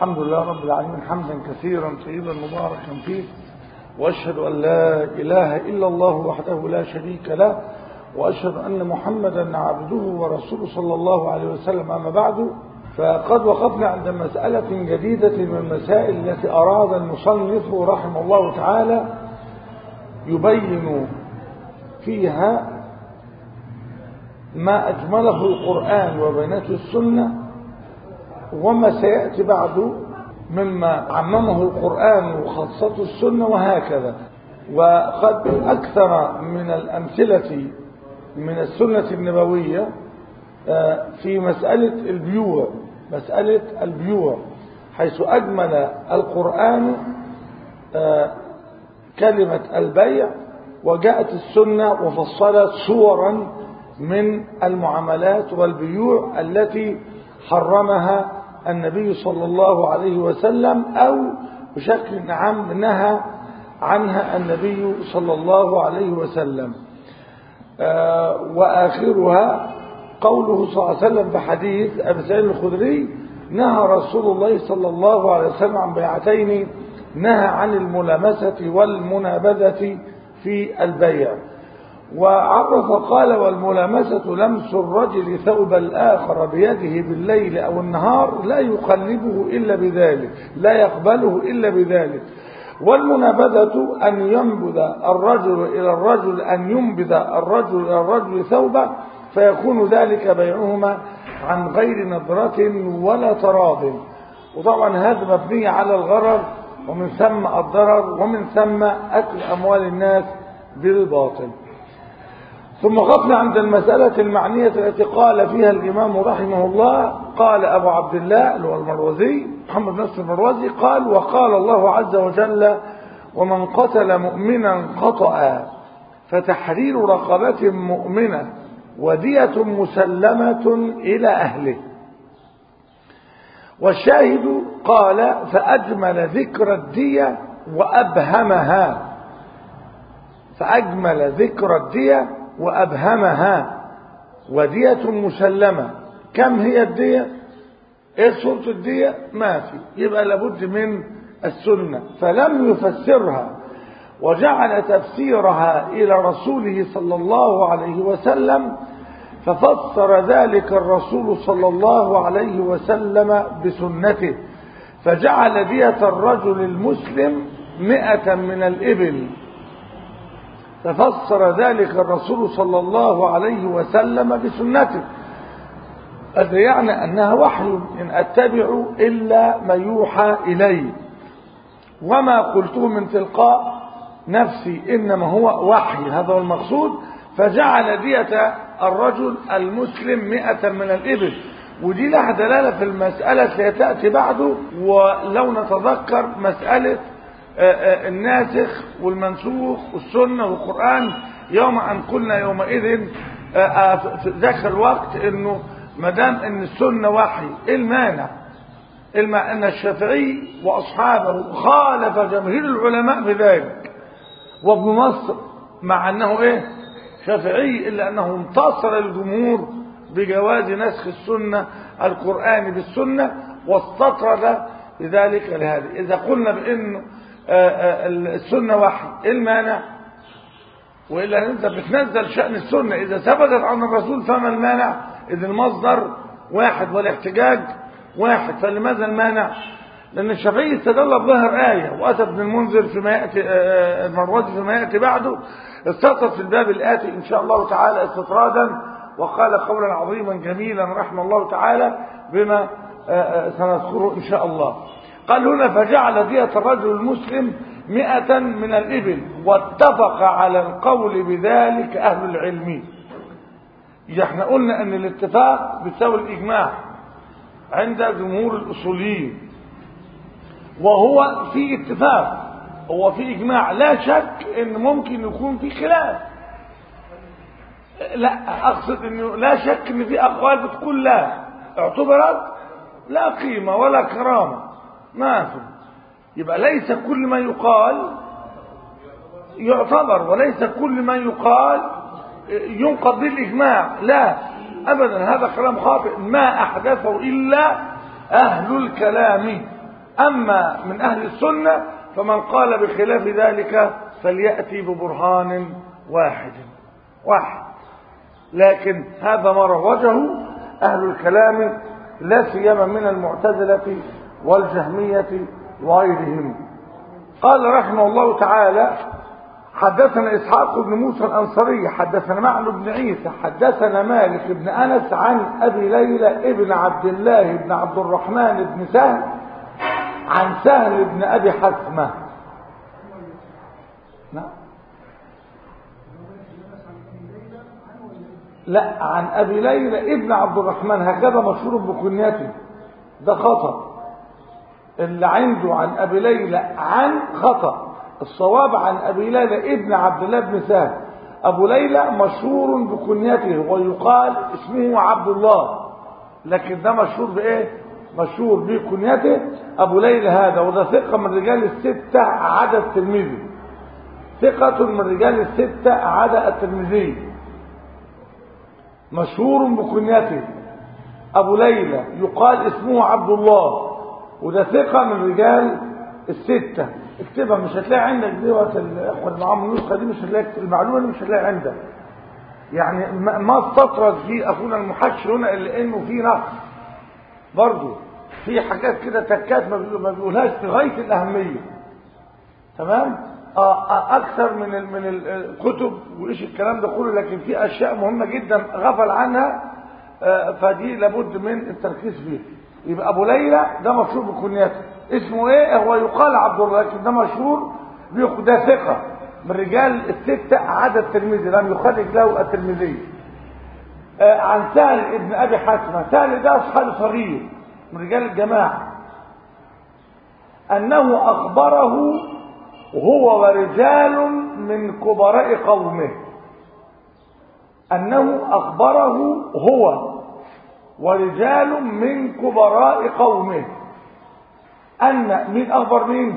الحمد لله رب العالمين حمدا كثيرا طيبا مباركا فيه وأشهد أن لا إله إلا الله وحده لا شريك له وأشهد أن محمدا عبده ورسوله صلى الله عليه وسلم أما بعد فقد وقفنا عند مسألة جديدة من المسائل التي أراد المصنف رحمه الله تعالى يبين فيها ما أجمله القرآن وبينته السنة وما سيأتي بعد مما عممه القرآن وخاصته السنة وهكذا وقد أكثر من الأمثلة من السنة النبوية في مسألة البيوع مسألة البيوع حيث أجمل القرآن كلمة البيع وجاءت السنة وفصلت صورا من المعاملات والبيوع التي حرمها النبي صلى الله عليه وسلم أو بشكل عام نهى عنها النبي صلى الله عليه وسلم وآخرها قوله صلى الله عليه وسلم في حديث أبي سعيد الخدري نهى رسول الله صلى الله عليه وسلم عن بيعتين نهى عن الملامسة والمنابذة في البيع وعرف قال والملامسة لمس الرجل ثوب الآخر بيده بالليل أو النهار لا يقلبه إلا بذلك لا يقبله إلا بذلك والمنابذة أن ينبذ الرجل إلى الرجل أن ينبذ الرجل إلى الرجل ثوبه فيكون ذلك بيعهما عن غير نظرة ولا تراض وطبعا هذا مبني على الغرر ومن ثم الضرر ومن ثم أكل أموال الناس بالباطل ثم وقفنا عند المسألة المعنية التي قال فيها الإمام رحمه الله قال أبو عبد الله اللي هو المروزي محمد نصر المروزي قال وقال الله عز وجل ومن قتل مؤمنا خطأ فتحرير رقبة مؤمنة ودية مسلمة إلى أهله والشاهد قال فأجمل ذكر الدية وأبهمها فأجمل ذكر الدية وأبهمها ودية مسلمة كم هي الدية ايه صورة الدية ما في يبقى لابد من السنة فلم يفسرها وجعل تفسيرها إلى رسوله صلى الله عليه وسلم ففسر ذلك الرسول صلى الله عليه وسلم بسنته فجعل دية الرجل المسلم مئة من الإبل ففسر ذلك الرسول صلى الله عليه وسلم بسنته هذا يعني أنها وحي إن أتبع إلا ما يوحى إلي وما قلته من تلقاء نفسي إنما هو وحي هذا هو المقصود فجعل دية الرجل المسلم مئة من الإبل ودي لها دلالة في المسألة سيتأتي بعده ولو نتذكر مسألة الناسخ والمنسوخ والسنة والقرآن يوم أن قلنا يومئذ في ذاك الوقت انه ما دام ان السنة وحي ايه المانع المانع ان الشافعي واصحابه خالف جماهير العلماء بذلك وابن مصر مع انه ايه شافعي الا انه انتصر الجمهور بجواز نسخ السنة القرآن بالسنة واستطرد لذلك لهذا اذا قلنا بانه السنة وحي ايه المانع وإلا أنت بتنزل شأن السنة إذا ثبتت عن الرسول فما المانع إذا المصدر واحد والاحتجاج واحد فلماذا المانع لأن الشافعي استدل بظاهر آية وأتى ابن المنذر فيما يأتي المروزي فيما يأتي بعده استطرد في الباب الآتي إن شاء الله تعالى استطرادا وقال قولا عظيما جميلا رحمه الله تعالى بما سنذكره إن شاء الله قال هنا فجعل دية الرجل المسلم مئة من الإبل واتفق على القول بذلك أهل العلم احنا قلنا أن الاتفاق بيساوي الإجماع عند جمهور الأصوليين وهو في اتفاق هو في إجماع لا شك أن ممكن يكون في خلاف لا أقصد أنه لا شك أن في أقوال بتقول لا اعتبرت لا قيمة ولا كرامة ما في يبقى ليس كل ما يقال يعتبر وليس كل ما يقال ينقض بالإجماع لا أبدا هذا كلام خاطئ ما أحدثه إلا أهل الكلام أما من أهل السنة فمن قال بخلاف ذلك فليأتي ببرهان واحد واحد لكن هذا ما روجه أهل الكلام لا سيما من المعتزلة والجهمية وغيرهم قال رحمه الله تعالى حدثنا إسحاق بن موسى الأنصاري حدثنا معن بن عيسى حدثنا مالك بن أنس عن أبي ليلى ابن عبد الله بن عبد الرحمن بن سهل عن سهل بن أبي حسمة نعم لا عن أبي ليلى ابن عبد الرحمن هكذا مشهور بكنيته ده خطأ اللي عنده عن أبي ليلى عن خطأ الصواب عن أبي ليلى ابن عبد الله بن سهل أبو ليلى مشهور بكنيته ويقال اسمه عبد الله لكن ده مشهور بإيه مشهور بكنيته أبو ليلى هذا وده ثقة من رجال الستة عدا الترمذي ثقة من رجال الستة عدا الترمذي مشهور بكنيته أبو ليلى يقال اسمه عبد الله وده ثقة من رجال الستة اكتبها مش هتلاقي عندك دي وقت الاخوة اللي معاهم النسخة دي مش هتلاقي المعلومة دي مش هتلاقي عندك يعني ما استطرد في اخونا المحدث هنا الا انه في نقص برضه في حاجات كده تكات ما بيقولهاش في غاية الأهمية تمام آه أكثر من ال من الكتب وإيش الكلام ده كله لكن في أشياء مهمة جدا غفل عنها آه فدي لابد من التركيز فيها يبقى أبو ليلى ده مشهور بكنيته اسمه إيه هو يقال عبد الله لكن ده مشهور ده ثقة من رجال الستة عدا الترمذي لم يخرج له الترمذي آه عن سهل ابن أبي حاتمة سهل ده أصحاب صغير من رجال الجماعة أنه أخبره هو ورجال من كبراء قومه أنه أخبره هو ورجال من كبراء قومه أن مين أخبر مين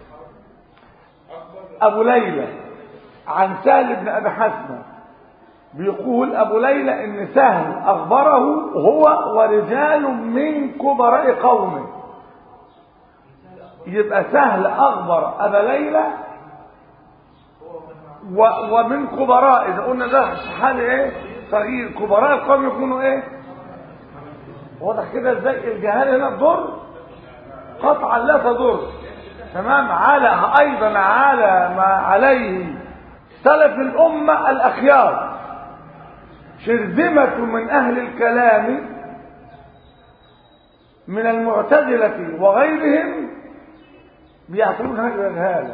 أبو ليلى عن سهل بن أبي حسنة بيقول أبو ليلى إن سهل أخبره هو ورجال من كبراء قومه يبقى سهل أخبر أبا ليلى و ومن كبراء إذا قلنا ده صحابي إيه صغير كبراء القوم يكونوا إيه واضح كده ازاي الجهاله هنا تضر قطعا لا تضر تمام على ايضا على ما عليه سلف الامه الاخيار شرذمه من اهل الكلام من المعتزله وغيرهم بيعتبرون هذه الجهاله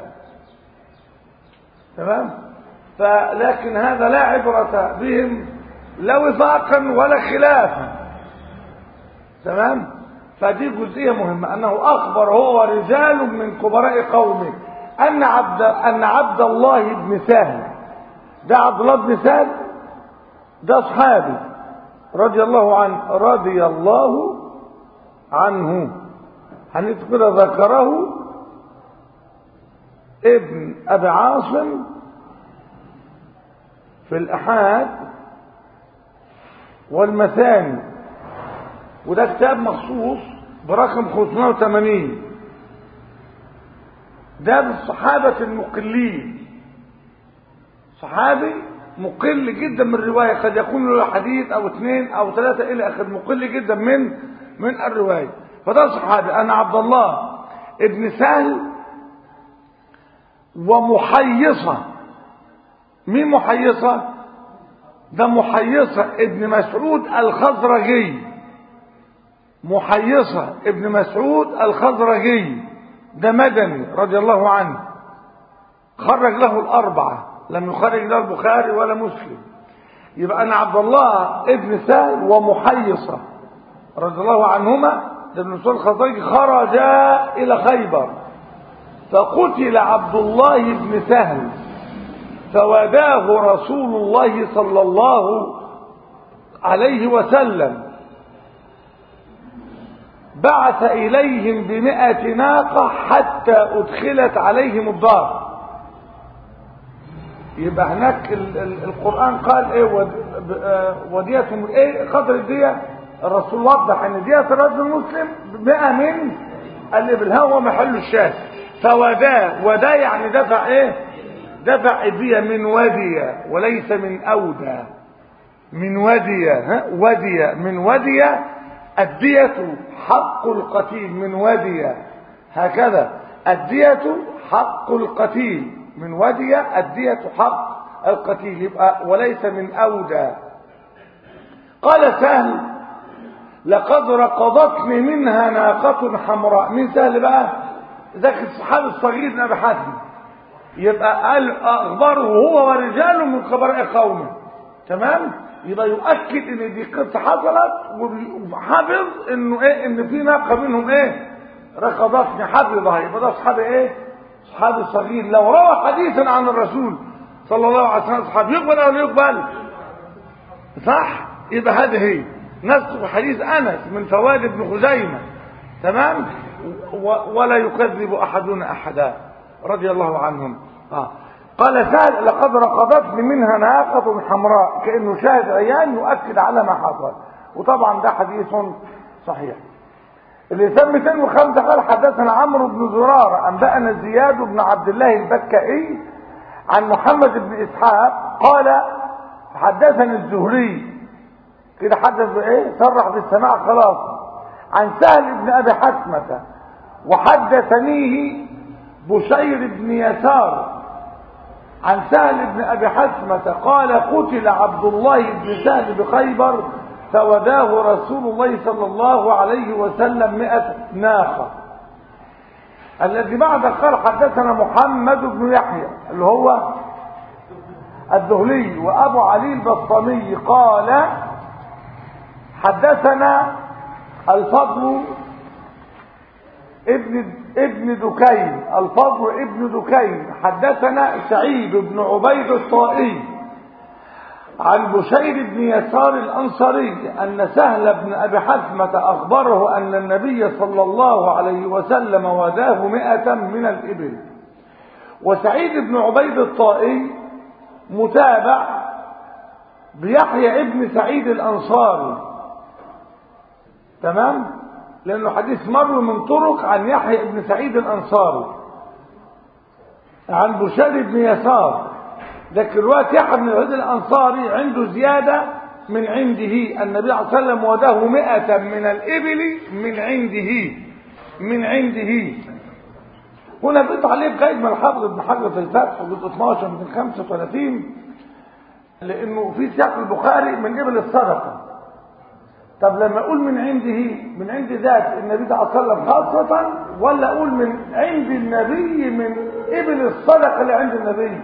تمام فلكن هذا لا عبره بهم لا وفاقا ولا خلافا تمام فدي جزئيه مهمه انه اخبر هو رجال من كبراء قومه ان عبد ان عبد الله بن سهل ده عبد الله بن سهل ده صحابي رضي الله عنه رضي الله عنه هنكتب كده ذكره ابن ابي عاصم في الاحاد والمثاني وده كتاب مخصوص برقم 580 ده بالصحابة المقلين صحابي مقل جدا من الرواية قد يكون له حديث او اثنين او ثلاثة الى اخر مقل جدا من من الرواية فده صحابي انا عبد الله ابن سهل ومحيصة مين محيصة ده محيصة ابن مسعود الخزرجي محيصة ابن مسعود الخزرجي ده مدني رضي الله عنه خرج له الأربعة لم يخرج له البخاري ولا مسلم يبقى أنا عبد الله ابن سهل ومحيصة رضي الله عنهما ده ابن مسعود الخزرجي خرجا إلى خيبر فقتل عبد الله بن سهل فوداه رسول الله صلى الله عليه وسلم بعث إليهم بمئة ناقة حتى أدخلت عليهم الدار يبقى هناك ال ال القرآن قال ايه ود وديتهم ايه قدر الدية الرسول وضح ان دية الرجل المسلم مئة من الإبل هو محل الشاهد فوداه ودا يعني دفع ايه دفع الدية من ودي وليس من أودى من ودي ها ودي من ودي الدية حق القتيل من ودي هكذا الدية حق القتيل من ودي الدية حق القتيل يبقى وليس من أودى قال سهل لقد رقضتني منها ناقة حمراء مين سهل بقى ذاك الصحابي الصغير ابن ابي حاتم يبقى قال اخباره هو ورجاله من خبراء قومه تمام يبقى يؤكد ان دي قصه حصلت وحافظ انه ايه ان في ناقه منهم ايه رقضتني حفظها يبقى ده صحابي ايه صحابي صغير لو روى حديثا عن الرسول صلى الله عليه وسلم صحابي يقبل او لا يقبل صح يبقى هذه هي نسق حديث انس من فوائد ابن خزيمه تمام ولا يكذب احدنا احدا رضي الله عنهم آه. قال سهل لقد رقضتني منها ناقة حمراء كأنه شاهد عيان يؤكد على ما حصل وطبعا ده حديث صحيح اللي سمى 205 قال حدثنا عمرو بن زرارة أنبأنا زياد بن عبد الله البكائي عن محمد بن إسحاق قال حدثني الزهري كده حدث بايه صرح بالسماع خلاص عن سهل بن ابي حسمة وحدثنيه بشير بن يسار عن سهل بن ابي حسمة قال قتل عبد الله بن سهل بخيبر فوداه رسول الله صلى الله عليه وسلم مئة ناقة الذي بعد قال حدثنا محمد بن يحيى اللي هو الذهلي وابو علي البسطامي قال حدثنا الفضل ابن ابن دكين الفضل ابن دكين حدثنا سعيد بن عبيد الطائي عن بشير بن يسار الأنصاري أن سهل بن أبي حثمة أخبره أن النبي صلى الله عليه وسلم وداه مئة من الإبل وسعيد بن عبيد الطائي متابع بيحيى ابن سعيد الأنصاري تمام لأنه حديث مر من طرق عن يحيى بن سعيد الأنصاري عن بشير بن يسار لكن رواية يحيى بن سعيد الأنصاري عنده زيادة من عنده النبي صلى الله عليه وسلم وداه مئة من الإبل من عنده من عنده هنا في تعليق قيد من الحافظ ابن حجر في الفتح جزء 12 من 35 لأنه في سياق البخاري من إبل الصدقة طب لما اقول من عنده من عند ذات النبي صلى الله عليه وسلم خاصة ولا اقول من عند النبي من ابل الصدقة اللي عند النبي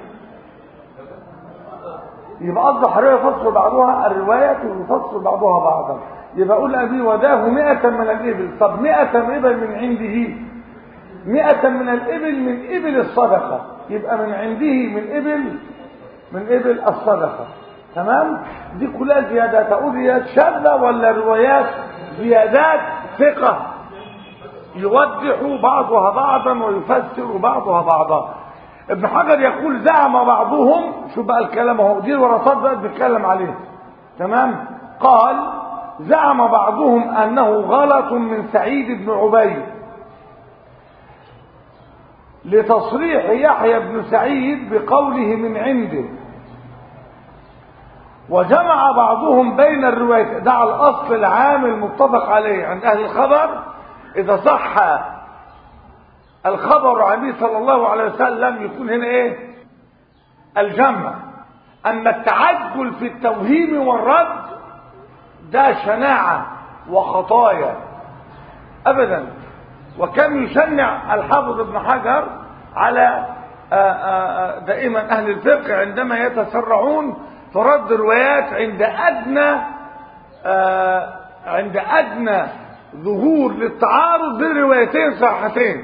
يبقى قصد حرية يفسر بعضها الروايات ويفسر بعضها بعضا يبقى اقول ابي وداه مئة من الابل طب مئة ابل من عنده مئة من الابل من ابل الصدقة يبقى من عنده من ابل من ابل الصدقة تمام دي كلها زيادات اقول زيادات شاذة ولا روايات زيادات ثقة يوضح بعضها بعضا ويفسر بعضها بعضا ابن حجر يقول زعم بعضهم شو بقى الكلام اهو دي الورطات بقى بنتكلم عليه تمام قال زعم بعضهم انه غلط من سعيد بن عبيد لتصريح يحيى بن سعيد بقوله من عنده وجمع بعضهم بين الروايات ده على الاصل العام المتفق عليه عند اهل الخبر اذا صح الخبر عن النبي صلى الله عليه وسلم يكون هنا ايه الجمع اما التعجل في التوهيم والرد ده شناعة وخطايا ابدا وكم يشنع الحافظ ابن حجر على دائما اهل الفقه عندما يتسرعون فرد الروايات عند ادنى آه عند ادنى ظهور للتعارض بين روايتين صحتين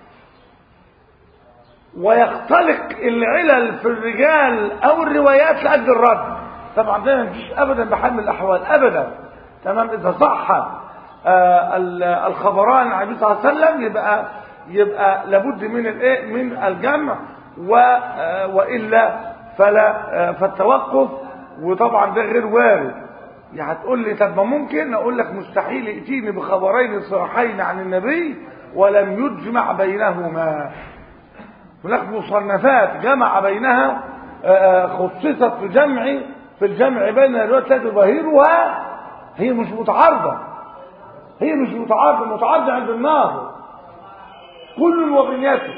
ويختلق العلل في الرجال او الروايات لأجل الرد طبعا ده مفيش ابدا بحال من الاحوال ابدا تمام اذا صح آه الخبران عن النبي صلى الله عليه وسلم يبقى يبقى لابد من الايه من الجمع آه والا فلا فالتوقف وطبعا ده غير وارد يعني هتقول لي طب ما ممكن اقول لك مستحيل ياتيني بخبرين صحيحين عن النبي ولم يجمع بينهما هناك مصنفات جمع بينها خصصت في جمع في الجمع بين الروايات التي ظاهرها هي مش متعارضة هي مش متعارضة متعارضة عند الناظر كل وبنيته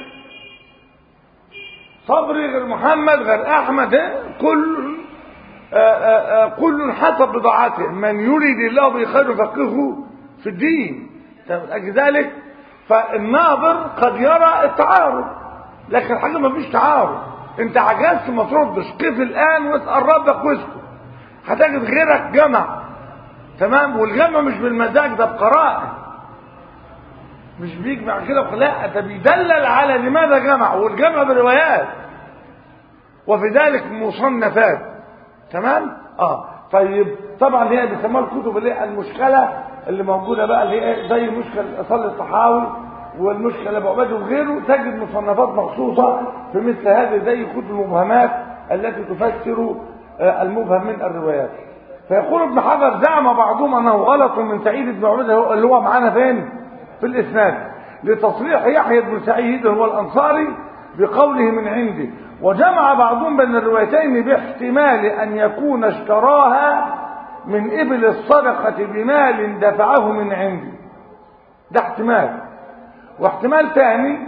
صبري غير محمد غير احمد كل آآ آآ كل حسب بضاعته من يريد الله به خير فقهه في الدين ذلك فالناظر قد يرى التعارض لكن الحاجه ما فيش تعارض انت عجزت ما تردش قف الان واسال ربك واسكت هتجد غيرك جمع تمام والجمع مش بالمزاج ده بقراءه مش بيجمع كده لا ده بيدلل على لماذا جمع والجمع بروايات وفي ذلك مصنفات تمام اه طيب طبعا هي بيسموها الكتب اللي هي المشكله اللي موجوده بقى اللي هي زي مشكل اصل الصحاوي والمشكله ابو عبيد وغيره تجد مصنفات مخصوصه في مثل هذه زي كتب المبهمات التي تفسر المبهم من الروايات فيقول ابن حجر زعم بعضهم انه غلط من سعيد بن عبيد اللي هو معانا فين في الاسناد لتصريح يحيى بن سعيد هو الانصاري بقوله من عندي وجمع بعضهم بين الروايتين باحتمال ان يكون اشتراها من ابل الصدقه بمال دفعه من عندي ده احتمال واحتمال ثاني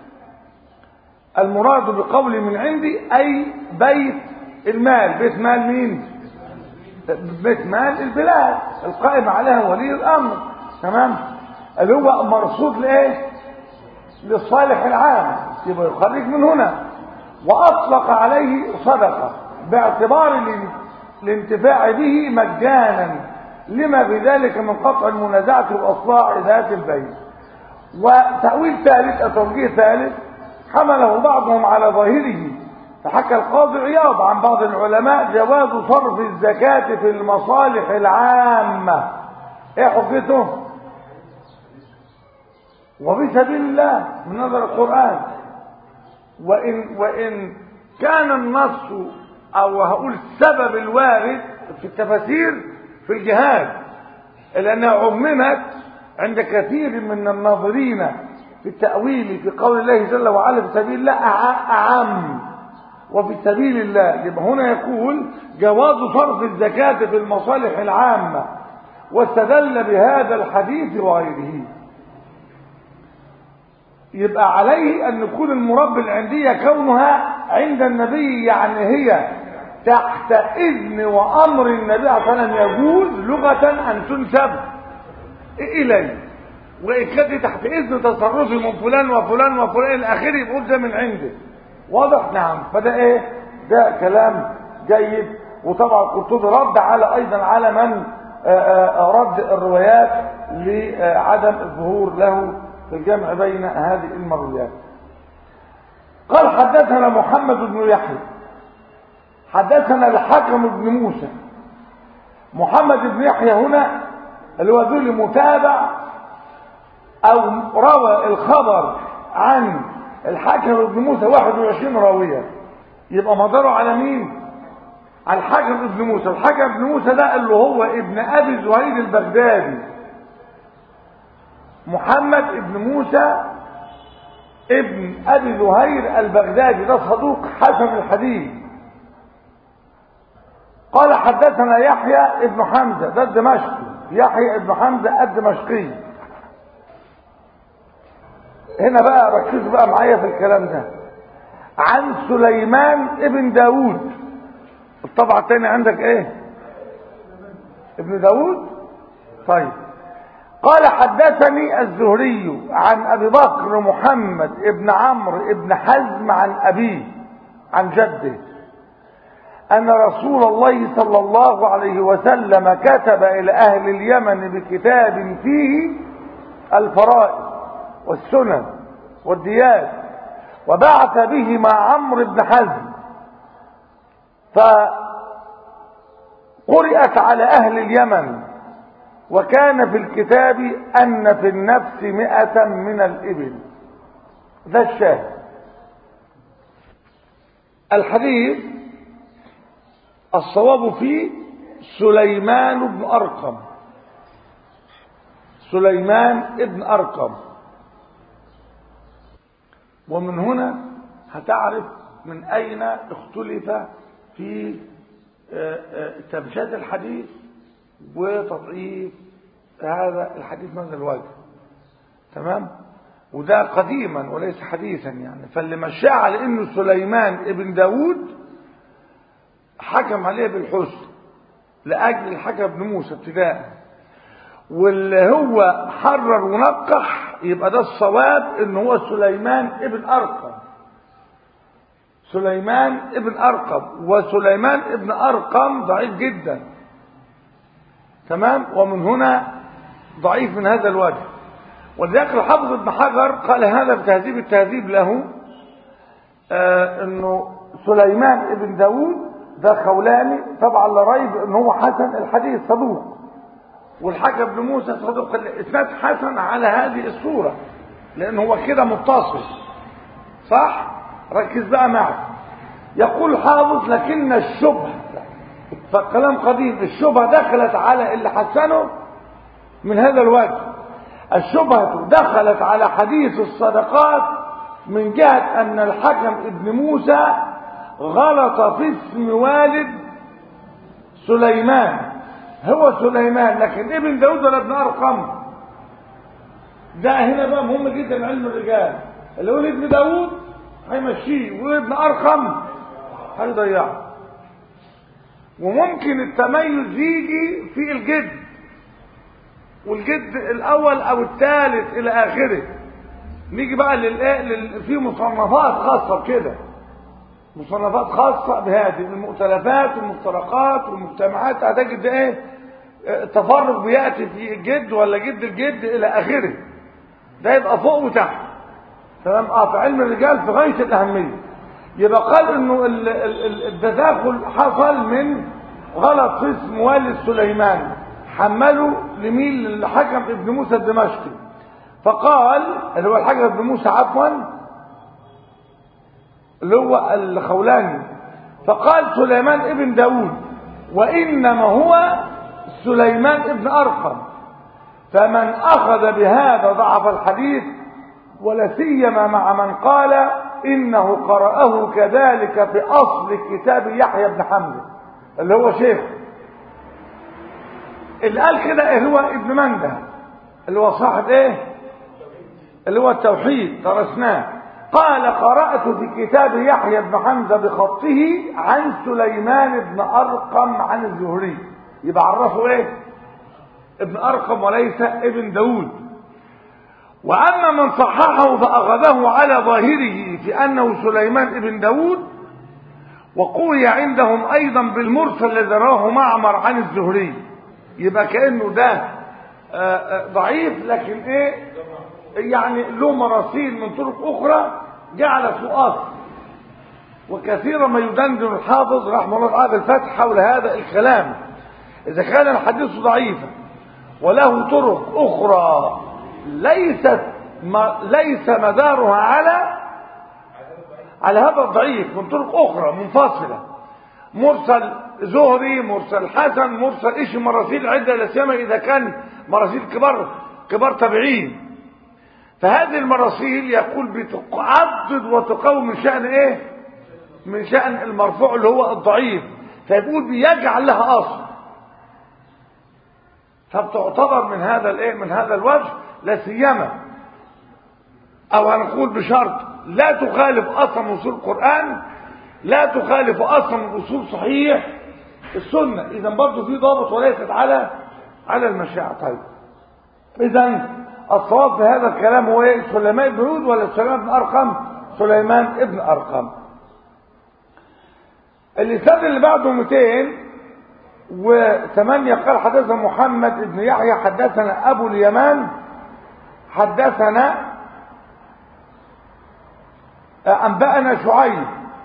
المراد بقول من عندي اي بيت المال بيت مال مين بيت مال البلاد القائم عليها ولي الامر تمام اللي هو مرصود لايه للصالح العام يبقى يخرج من هنا واطلق عليه صدقه باعتبار الانتفاع به مجانا لما في ذلك من قطع المنازعه واصلاح ذات البيت وتأويل ثالث أو توجيه ثالث حمله بعضهم على ظاهره فحكى القاضي عياض عن بعض العلماء جواز صرف الزكاة في المصالح العامة ايه حجته وفي سبيل الله من نظر القرآن وإن, وإن كان النص أو هقول السبب الوارد في التفاسير في الجهاد لأنها عممت عند كثير من الناظرين في التأويل في قول الله جل وعلا في سبيل الله أعم وفي سبيل الله يبقى هنا يقول جواز صرف الزكاة في المصالح العامة واستدل بهذا الحديث وغيره يبقى عليه أن يكون المربي العندية كونها عند النبي يعني هي تحت إذن وأمر النبي صلى الله عليه وسلم يجوز لغة أن تنسب إليه وإن كانت تحت إذن تصرفي من فلان وفلان وفلان إلى آخره يقول ده من عنده واضح نعم فده إيه ده كلام جيد وطبعا قرطبي رد على أيضا على من رد الروايات لعدم الظهور له في الجمع بين هذه المرويات قال حدثنا محمد بن يحيى حدثنا الحكم بن موسى محمد بن يحيى هنا اللي هو ذو متابع او روى الخبر عن الحاكم بن موسى 21 راوية يبقى مداره على مين على الحاكم ابن موسى الحاكم ابن موسى ده اللي هو ابن ابي زهير البغدادي محمد ابن موسى ابن ابي زهير البغدادي ده صدوق حسن الحديث قال حدثنا يحيى ابن حمزه ده الدمشقي يحيى ابن حمزه الدمشقي هنا بقى ركزوا بقى معايا في الكلام ده عن سليمان ابن داود الطبعة الثانية عندك ايه ابن داود طيب قال حدثني الزهري عن ابي بكر محمد ابن عمرو ابن حزم عن ابيه عن جده ان رسول الله صلى الله عليه وسلم كتب الى اهل اليمن بكتاب فيه الفرائض والسنن والديات وبعث به مع عمرو بن حزم فقرأت على أهل اليمن وكان في الكتاب أن في النفس مئة من الإبل ذا الشاهد الحديث الصواب فيه سليمان بن أرقم سليمان ابن أرقم ومن هنا هتعرف من أين اختلف في تمشاد الحديث وتضعيف هذا الحديث من الوجه تمام وده قديما وليس حديثا يعني فاللي مشاه على انه سليمان ابن داود حكم عليه بالحسن لاجل الحكم ابن موسى ابتداء واللي هو حرر ونقح يبقى ده الصواب ان هو سليمان ابن ارقم سليمان ابن ارقم وسليمان ابن ارقم ضعيف جدا تمام ومن هنا ضعيف من هذا الوجه ولذلك الحافظ ابن حجر قال هذا في تهذيب التهذيب له آه انه سليمان ابن داود ده خولاني طبعا لا ريب ان هو حسن الحديث صدوق والحاج ابن موسى صدوق الاسناد حسن على هذه الصوره لان هو كده متصل صح ركز بقى معي يقول حافظ لكن الشبهه فالكلام قديم الشبهه دخلت على اللي حسنه من هذا الوجه الشبهة دخلت على حديث الصدقات من جهة أن الحكم ابن موسى غلط في اسم والد سليمان هو سليمان لكن ابن داود ولا ابن أرقم ده هنا بقى مهم جدا علم الرجال اللي يقول ابن داود هيمشيه وابن أرقم هيضيعه وممكن التميز يجي في الجد والجد الاول او الثالث الى اخره نيجي بقى للايه في مصنفات خاصه بكده مصنفات خاصه بهذه المؤتلفات والمفترقات والمجتمعات هتجد ايه تفرق بياتي في الجد ولا جد الجد الى اخره ده يبقى فوق وتحت تمام اه في علم الرجال في غايه الاهميه يبقى قال انه التداخل حصل من غلط في اسم والد سليمان حمله لمين للحكم ابن موسى الدمشقي فقال اللي هو الحكم ابن موسى عفوا اللي هو الخولاني فقال سليمان ابن داود وإنما هو سليمان ابن أرقم فمن أخذ بهذا ضعف الحديث ولا سيما مع من قال إنه قرأه كذلك في أصل كتاب يحيى بن حمزة اللي هو شيخ اللي قال كده هو ابن منده اللي هو صاحب ايه اللي هو التوحيد درسناه قال قرأت في كتاب يحيى بن حمزة بخطه عن سليمان بن أرقم عن الزهري يبقى عرفه ايه ابن أرقم وليس ابن داود وأما من صححه فأخذه على ظاهره في أنه سليمان ابن داود وقوي عندهم أيضا بالمرسل الذي رواه معمر عن الزهري يبقى كأنه ده ضعيف لكن ايه يعني له مراسيل من طرق اخرى جعل سؤال وكثيرا ما يدندن الحافظ رحمه الله تعالى الفتح حول هذا الكلام اذا كان الحديث ضعيفا وله طرق اخرى ليست ما ليس مدارها على على هذا الضعيف من طرق اخرى منفصله مرسل زهري مرسل حسن مرسل ايش مراسيل عدة لا سيما اذا كان مراسيل كبار كبار تابعين فهذه المراسيل يقول بتعضد وتقوم من شأن ايه من شأن المرفوع اللي هو الضعيف فيقول بيجعل لها اصل فبتعتبر من هذا الايه من هذا الوجه لا سيما او هنقول بشرط لا تخالف اصلا من اصول القران لا تخالف اصلا من اصول صحيح السنه اذا برضه في ضابط وليست على على المشاعر طيب اذا الصواب في هذا الكلام هو ايه سليمان بن هود ولا سليمان بن ارقم سليمان ابن ارقم اللسان اللي بعده 208 قال حدثنا محمد بن يحيى حدثنا ابو اليمان حدثنا انبانا شعيب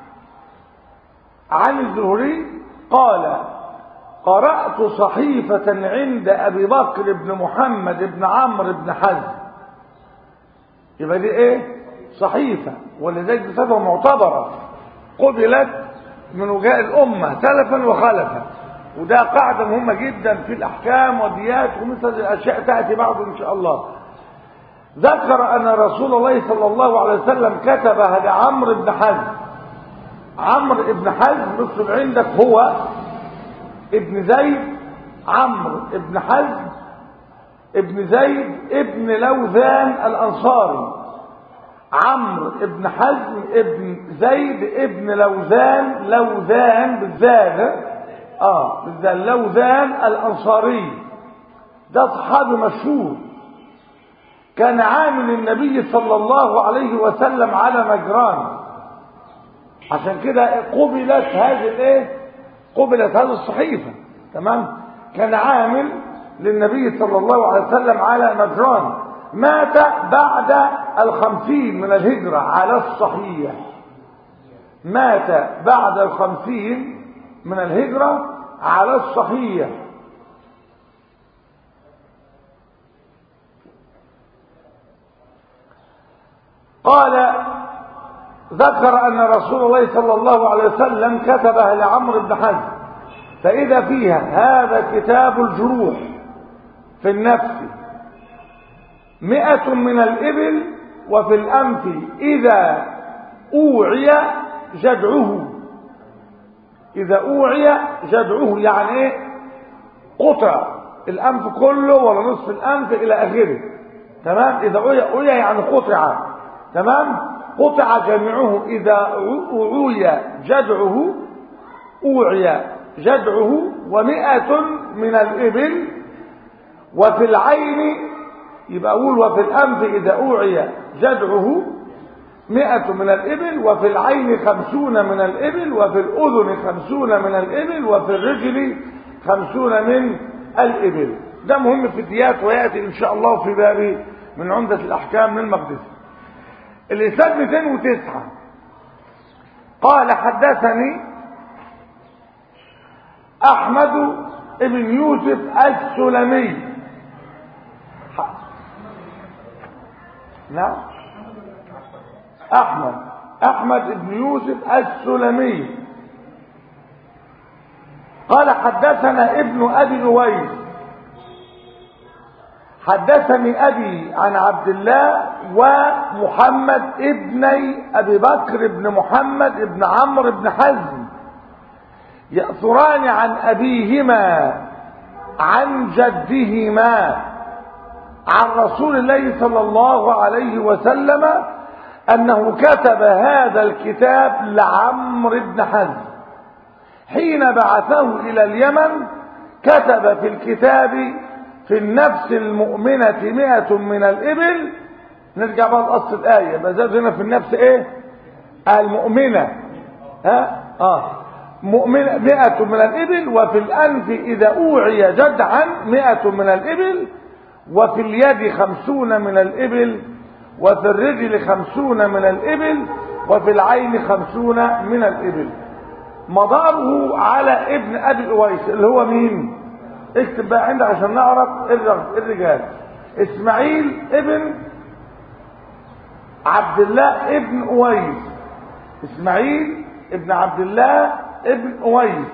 عن الزهري قال قرأت صحيفة عند أبي بكر بن محمد بن عمرو بن حزم يبقى دي ايه صحيفة ولذلك بصفة معتبرة قبلت من وجاء الأمة سلفا وخلفا وده قاعدة مهمة جدا في الأحكام والديات ومثل الأشياء تأتي بعد إن شاء الله ذكر أن رسول الله صلى الله عليه وسلم كتبها لعمرو بن حزم عمرو بن حزم اكتب عندك هو ابن زيد عمرو بن حزم ابن زيد ابن لوذان الأنصاري عمرو بن حزم ابن زيد ابن لوذان لوذان بالذال اه بالذال لوذان الأنصاري ده صحابي مشهور كان عامل النبي صلى الله عليه وسلم على نجران عشان كده قبلت هذه الايه قبلت هذه الصحيفة تمام كان عامل للنبي صلى الله عليه وسلم على نجران مات بعد الخمسين من الهجرة على الصحيح مات بعد الخمسين من الهجرة على الصحيح قال ذكر أن رسول الله صلى الله عليه وسلم كتبها لعمرو بن حزم فإذا فيها هذا كتاب الجروح في النفس مئة من الإبل وفي الأنف إذا أوعي جدعه إذا أوعي جدعه يعني إيه قطع الأنف كله ولا نصف الأنف إلى آخره تمام إذا أوعي أوعي يعني قطع تمام قطع جميعه إذا أوعي جدعه أوعي جدعه ومئة من الإبل وفي العين يبقى أقول وفي الأنف إذا أوعي جدعه مئة من الإبل وفي العين خمسون من الإبل وفي الأذن خمسون من الإبل وفي الرجل خمسون من الإبل ده مهم في الديات ويأتي إن شاء الله في باب من عمدة الأحكام للمقدسي الإسناد 209 قال حدثني أحمد بن يوسف السلمي نعم أحمد أحمد بن يوسف السلمي قال حدثنا ابن أبي أويس حدثني أبي عن عبد الله ومحمد ابني أبي بكر بن محمد بن عمرو بن حزم يأثران عن أبيهما عن جدهما عن رسول الله صلى الله عليه وسلم أنه كتب هذا الكتاب لعمرو بن حزم حين بعثه إلى اليمن كتب في الكتاب في النفس المؤمنة مئة من الإبل نرجع بقى لأصل الآية بزاد هنا في النفس إيه المؤمنة ها آه مؤمنة مئة من الإبل وفي الأنف إذا أوعي جدعا مئة من الإبل وفي اليد خمسون من الإبل وفي الرجل خمسون من الإبل وفي العين خمسون من الإبل مداره على ابن أبي أويس اللي هو مين اكتب بقى عندك عشان نعرف الرجال اسماعيل ابن عبد الله ابن أويس اسماعيل ابن عبد الله ابن أويس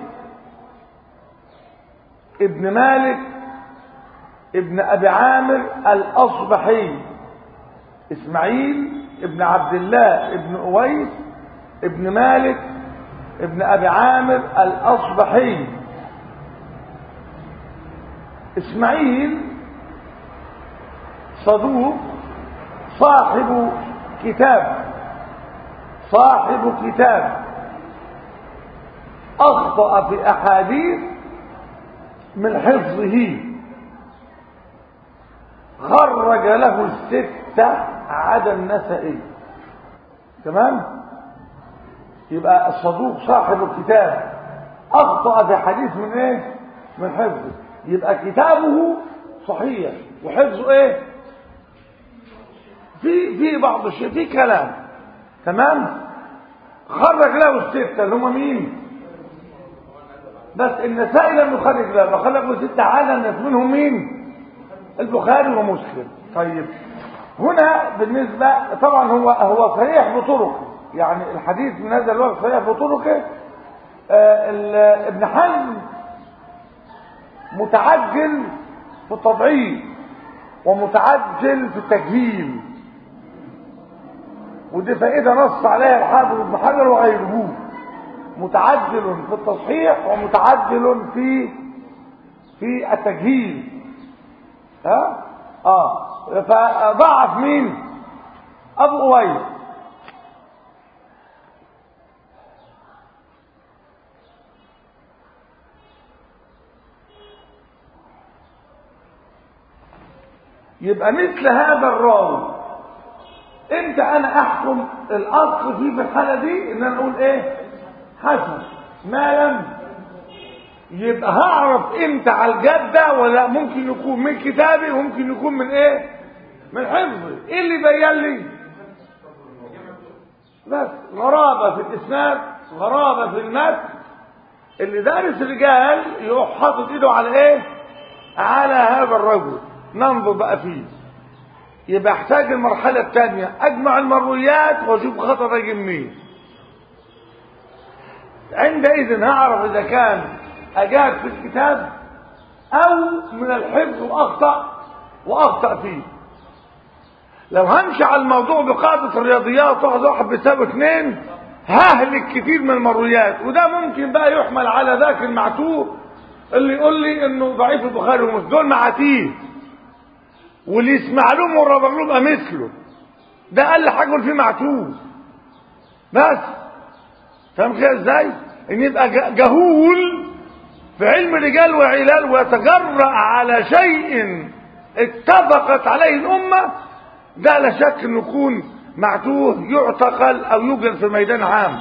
ابن مالك ابن أبي عامر الأصبحي إسماعيل ابن عبد الله ابن أويس ابن مالك ابن أبي عامر الأصبحي إسماعيل صدوق صاحب كتاب صاحب كتاب أخطأ في أحاديث من حفظه خرج له الستة عدا النسائي تمام يبقى الصدوق صاحب الكتاب أخطأ في حديث من إيه من حفظه يبقى كتابه صحيح وحفظه إيه في في بعض الشيء في كلام تمام خرج له الستة اللي هم مين بس النسائي لم يخرج له وخرج له ستة عدا الناس منهم مين البخاري ومسلم طيب هنا بالنسبة طبعا هو هو صحيح بطرقه يعني الحديث من هذا الوقت صحيح بطرقه آه ابن حزم متعجل في التضعيف ومتعجل في التجهيل ودي فائدة نص عليها الحافظ ابن حجر وغيره متعجل في التصحيح ومتعجل في في التجهيل ها اه فضعف مين ابو اويس يبقى مثل هذا الراوي امتى انا احكم الاصل فيه في الحاله دي ان انا اقول ايه حسن ما لم يبقى هعرف امتى على الجده ولا ممكن يكون من كتابي وممكن يكون من ايه من حفظي ايه اللي بين لي بس غرابه في الاسناد غرابه في المتن اللي دارس رجال يروح حاطط ايده على ايه على هذا الرجل ننظر بقى فيه يبقى احتاج المرحلة الثانية اجمع المرويات واشوف خطر يجي منين عندئذ هعرف اذا كان اجاد في الكتاب او من الحفظ واخطأ واخطأ فيه لو همشي على الموضوع بقاعدة الرياضيات واحد واحد بيساوي اثنين ههلك كتير من المرويات وده ممكن بقى يحمل على ذاك المعتوه اللي يقول لي انه ضعيف البخاري ومسلم دول معاتيه واللي يسمع لهم والرابع له يبقى مثله ده اقل حاجه يقول فيه معتوه بس فاهم كده ازاي ان يبقى جهول في علم رجال وعلال ويتجرأ على شيء اتفقت عليه الامه ده لا شك انه يكون معتوه يعتقل او يوجد في ميدان عام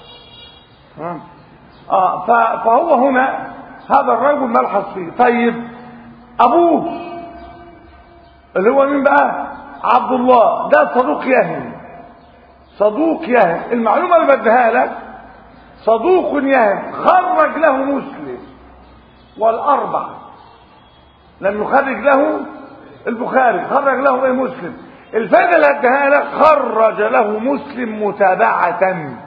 اه فهو هنا هذا الرجل ملحظ فيه طيب ابوه اللي هو مين بقى عبد الله ده صدوق يهم صدوق يهم المعلومة اللي بديها لك صدوق يهم خرج له مسلم والأربع لم يخرج له البخاري خرج له ايه مسلم الفائدة اللي اديها لك خرج له مسلم متابعة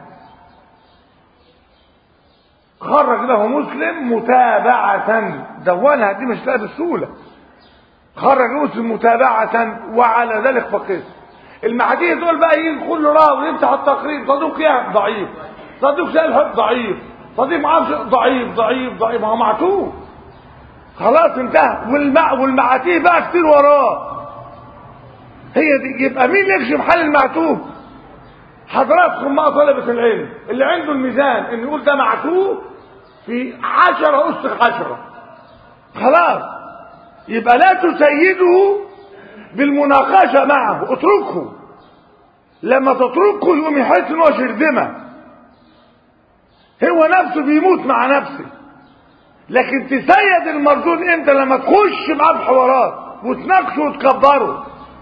خرج له مسلم متابعة دونها دي مش لاقي بسهولة خرج مسلم متابعة وعلى ذلك فقيس المعدية دول بقى يجي كل راوي يفتح التقرير صدوق يا ضعيف صدوق سأل حب ضعيف صديق معرفش ضعيف ضعيف ضعيف ما هو معتوه خلاص انتهى والمع والمعاتيه بقى كتير وراه هي دي يبقى مين يكشف حل المعتوه حضراتكم ما طلبة العلم اللي عنده الميزان ان يقول ده معتوه في عشرة أسر عشرة خلاص يبقى لا تسيده بالمناقشة معه اتركه لما تتركه يقوم يحس ان هو شرذمة هو نفسه بيموت مع نفسه لكن تسيد المردود انت لما تخش معاه في حوارات وتناقشه وتكبره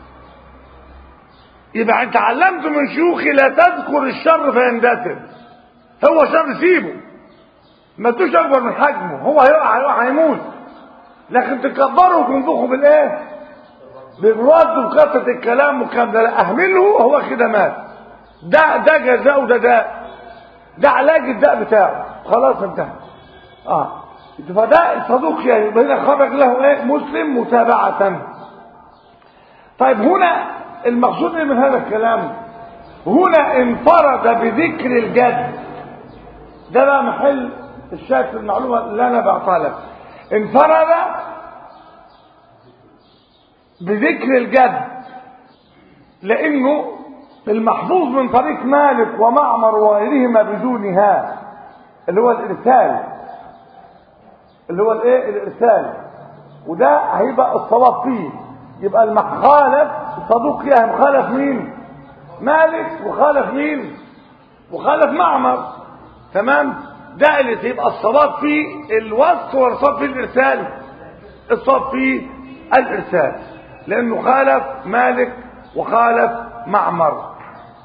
يبقى انت علمت من شيوخي لا تذكر الشر فيندثر هو شر سيبه ما تدوش اكبر من حجمه هو هيقع هيقع هيموت لكن تكبره وتنفخه بالايه بالرد وكثره الكلام والكلام ده لا اهمله هو كده مات ده ده جزاء وده داء ده علاج الداء بتاعه خلاص انتهى اه فده الصدوق يعني هنا خرج له ايه مسلم متابعة طيب هنا المقصود ايه من هذا الكلام هنا انفرد بذكر الجد ده بقى محل الشاهد في المعلومة اللي انا بعطيها لك انفرد بذكر الجد لانه المحفوظ من طريق مالك ومعمر وغيرهما بدونها اللي هو الارسال اللي هو الايه الارسال وده هيبقى الصواب فيه يبقى المخالف صدوق يهم خالف مين مالك وخالف مين وخالف معمر تمام ده اللي يبقى الصواب فيه الوصف والصواب فيه الارسال الصواب فيه الارسال لانه خالف مالك وخالف معمر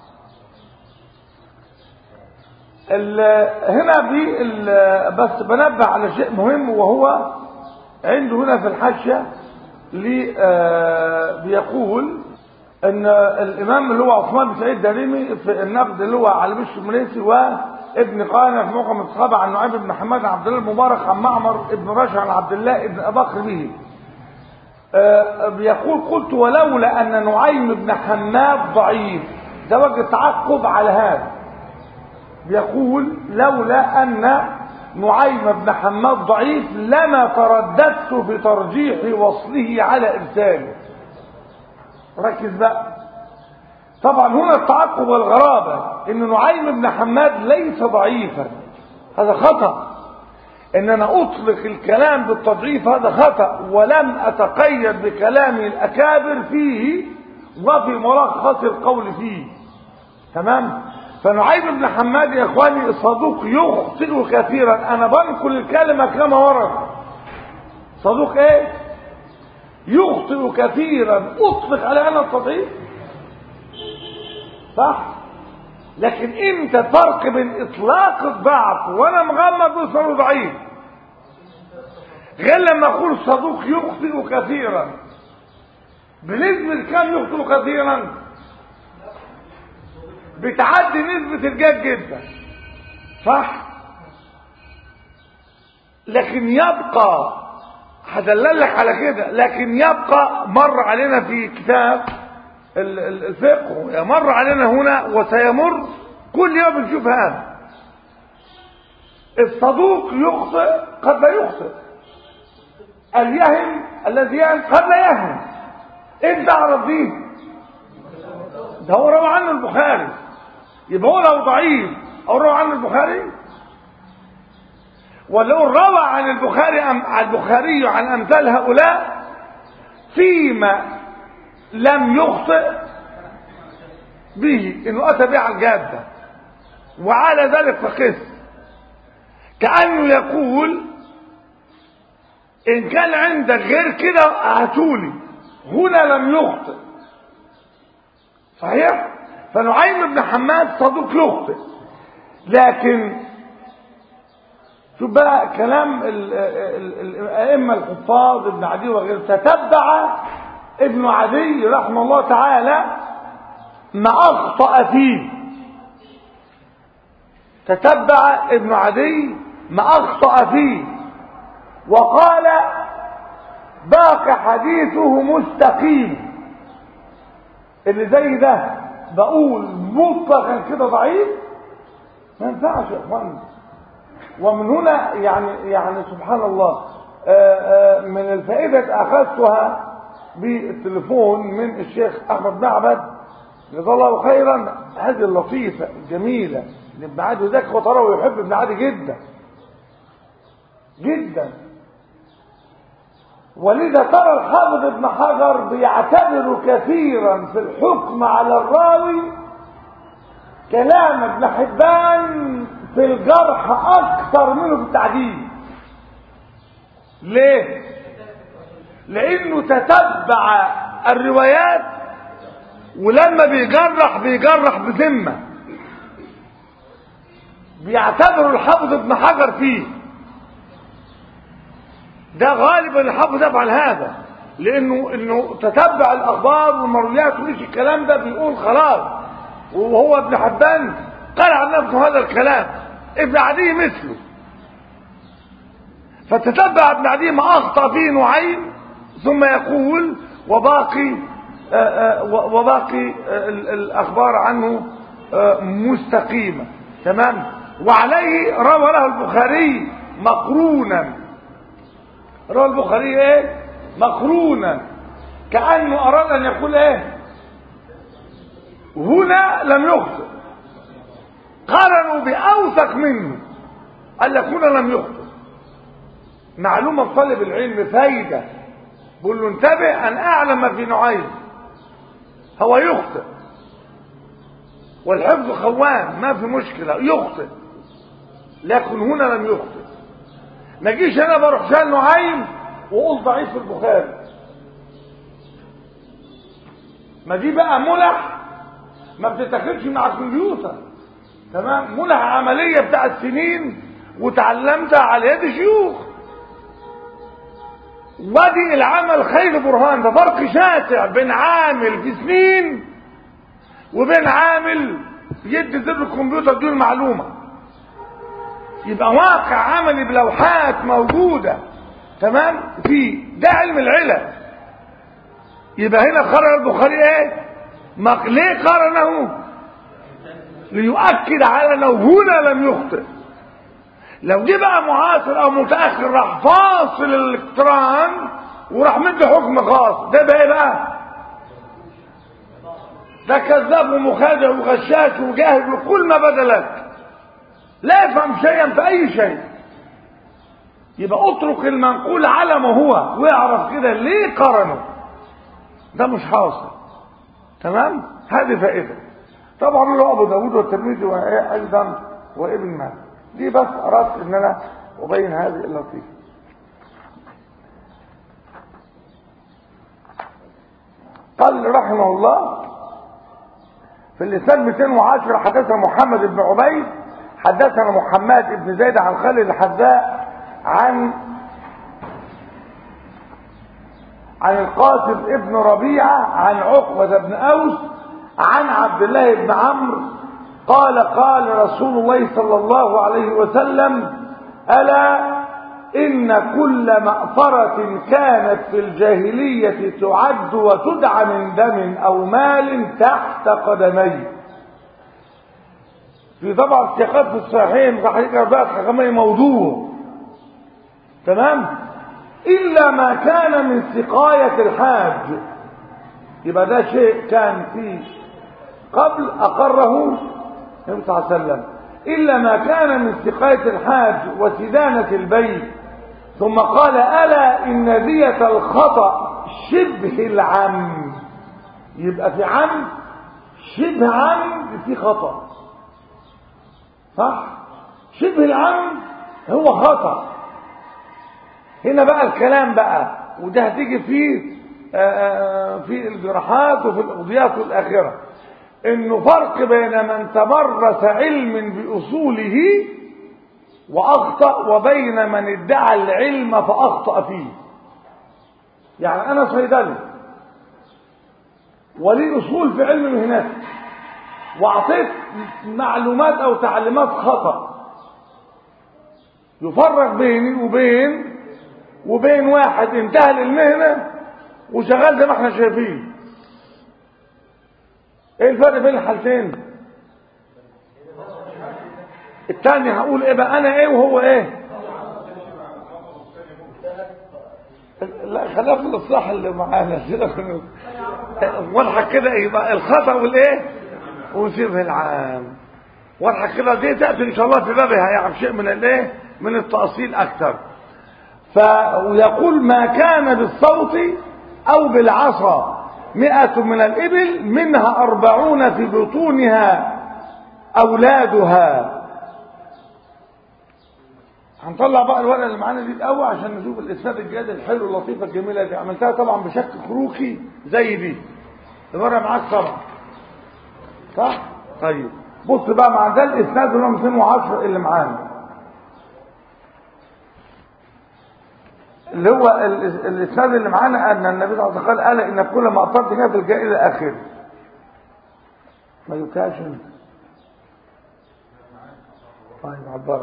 هنا بي بس بنبه على شيء مهم وهو عنده هنا في الحاشية بيقول ان الامام اللي هو عثمان بن سعيد دارمي في النقد اللي هو على بشر المنيسي وابن قانع في موقع الصحابه عن نعيم بن حماد عن عبد الله المبارك عن معمر ابن راشد عن عبد الله ابن ابي بكر به آه، بيقول قلت ولولا أن نعيم بن حماد ضعيف ده وجه تعقب على هذا بيقول لولا أن نعيم بن حماد ضعيف لما ترددت في ترجيح وصله على إرساله ركز بقى طبعا هنا التعقب والغرابة ان نعيم بن حماد ليس ضعيفا هذا خطأ ان انا اطلق الكلام بالتضعيف هذا خطأ ولم اتقيد بكلام الاكابر فيه وفي ملخص القول فيه تمام فنعيم بن حماد يا اخواني الصدوق يخطئ كثيرا انا بنقل الكلمة كما ورد صدوق ايه يخطئ كثيرا اطلق على انا التضعيف صح لكن امتى الفرق بين اطلاق الضعف وانا مغمض وصار ضعيف غير لما اقول صدوق يخطئ كثيرا بنسبة كم يخطئ كثيرا بتعدي نسبة الجد جدا صح لكن يبقى هدللك على كده لكن يبقى مر علينا في كتاب الفقه يمر علينا هنا وسيمر كل يوم نشوف هذا الصدوق يخطئ قد لا يخطئ اليهم الذي يهم قد لا يهم انت اعرف دي ده هو روى عنه البخاري يبقى هو لو ضعيف او روى عنه البخاري ولو روى عن البخاري عن البخاري عن امثال هؤلاء فيما لم يخطئ به انه اتى به على الجاده وعلى ذلك فقس كانه يقول ان كان عندك غير كده هاتولي هنا لم يخطئ صحيح فنعيم بن حماد صدوق يخطئ لكن شوف بقى كلام الائمه الحفاظ ابن عدي وغيره تتبع ابن عدي رحمه الله تعالى ما اخطا فيه تتبع ابن عدي ما اخطا فيه وقال باقي حديثه مستقيم اللي زي ده بقول مطلقا كده ضعيف ما ينفعش يا اخوان ومن هنا يعني يعني سبحان الله آآ آآ من الفائده اخذتها بالتليفون من الشيخ احمد معبد جزاه الله خيرا هذه اللطيفه الجميله ابن عدي ذاك وترى ويحب ابن عدي جدا جدا ولذا ترى الحافظ ابن حجر بيعتبر كثيرا في الحكم على الراوي كلام ابن حبان في الجرح اكثر منه في التعديل ليه لانه تتبع الروايات ولما بيجرح بيجرح بذمه بيعتبر الحافظ ابن حجر فيه ده غالبا الحافظ يفعل هذا لانه انه تتبع الاخبار والمرويات ومش الكلام ده بيقول خلاص وهو ابن حبان قال عن نفسه هذا الكلام ابن عدي مثله فتتبع ابن عدي ما اخطا فيه نعيم ثم يقول وباقي آآ آآ وباقي الاخبار عنه مستقيمه تمام وعليه روى له البخاري مقرونا روى البخاري ايه مقرونا كانه اراد ان يقول ايه هنا لم يخطئ قارنوا باوثق منه قال لك هنا لم يخطئ معلومه طالب العلم فايده بقول له انتبه ان اعلم ما في نوعين هو يخطئ والحفظ خوان ما في مشكله يخطئ لكن هنا لم يخطئ ما جيش انا بروح شال نعيم واقول ضعيف البخاري ما دي بقى ملح ما بتتاخدش مع الكمبيوتر تمام ملح عمليه بتاعت سنين وتعلمتها على يد شيوخ ودي العمل خير برهان ده فرق شاسع بين عامل في سنين وبين عامل يدي زر الكمبيوتر دي المعلومه يبقى واقع عملي بلوحات موجودة تمام في ده علم العلل يبقى هنا قرن البخاري ايه ما ليه قرنه ليؤكد على انه هنا لم يخطئ لو جه بقى معاصر او متاخر راح فاصل الاقتران وراح مدي حكم خاص ده بقى ايه بقى ده كذاب ومخادع وغشاش وجاهل وكل ما بدلك لا يفهم شيئا في اي شيء يبقى اترك المنقول على ما هو واعرف كده ليه قرنه ده مش حاصل تمام هذه فائده طبعا له ابو داود والترمذي وايضا وابن ماجه دي بس اردت ان انا ابين هذه اللطيفه قال رحمه الله في اللسان 210 حدثنا محمد بن عبيد حدثنا محمد بن زيد عن خالد الحذاء عن عن القاسم ابن ربيعة عن عقبة بن أوس عن عبد الله بن عمرو قال قال رسول الله صلى الله عليه وسلم ألا إن كل مأفرة كانت في الجاهلية تعد وتدعى من دم أو مال تحت قدمي في طبعا الثقات في الصحيحين صحيح أربعة حكمي موضوع تمام إلا ما كان من سقاية الحاج يبقى ده شيء كان فيه قبل أقره النبي صلى الله عليه وسلم إلا ما كان من سقاية الحاج وسدانة البيت ثم قال ألا إن دية الخطأ شبه العم يبقى في عم شبه عم في خطأ صح شبه العم هو خطأ هنا بقى الكلام بقى وده هتيجي فيه في الجراحات وفي القضيات الآخرة انه فرق بين من تمرس علم بأصوله وأخطأ وبين من ادعى العلم فأخطأ فيه يعني أنا صيدلي ولي أصول في علم المهنات وأعطيت معلومات أو تعليمات خطأ يفرق بيني وبين وبين واحد انتهى للمهنة وشغال زي ما احنا شايفين ايه الفرق بين الحالتين التاني هقول ايه بقى انا ايه وهو ايه لا خلاف الاصلاح اللي معانا واضحك كده يبقى الخطا والايه وشبه العام واضحك كده دي تاتي ان شاء الله في بابها يعني شيء من الايه من التاصيل اكثر فيقول ما كان بالصوت او بالعصا مئة من الإبل منها أربعون في بطونها أولادها هنطلع بقى الورقة اللي معانا دي الأول عشان نشوف الإسناد الجاد الحلو اللطيفة الجميلة دي عملتها طبعا بشكل كروكي زي دي الورقة معاك طبعا صح؟ طيب بص بقى مع ده الإسناد اللي هو 210 اللي معانا اللي هو الاسناد اللي معانا ان النبي صلى الله عليه وسلم قال ان كل ما اطرت فيها في الجاء الى اخره ما جبتهاش انت طيب عبرت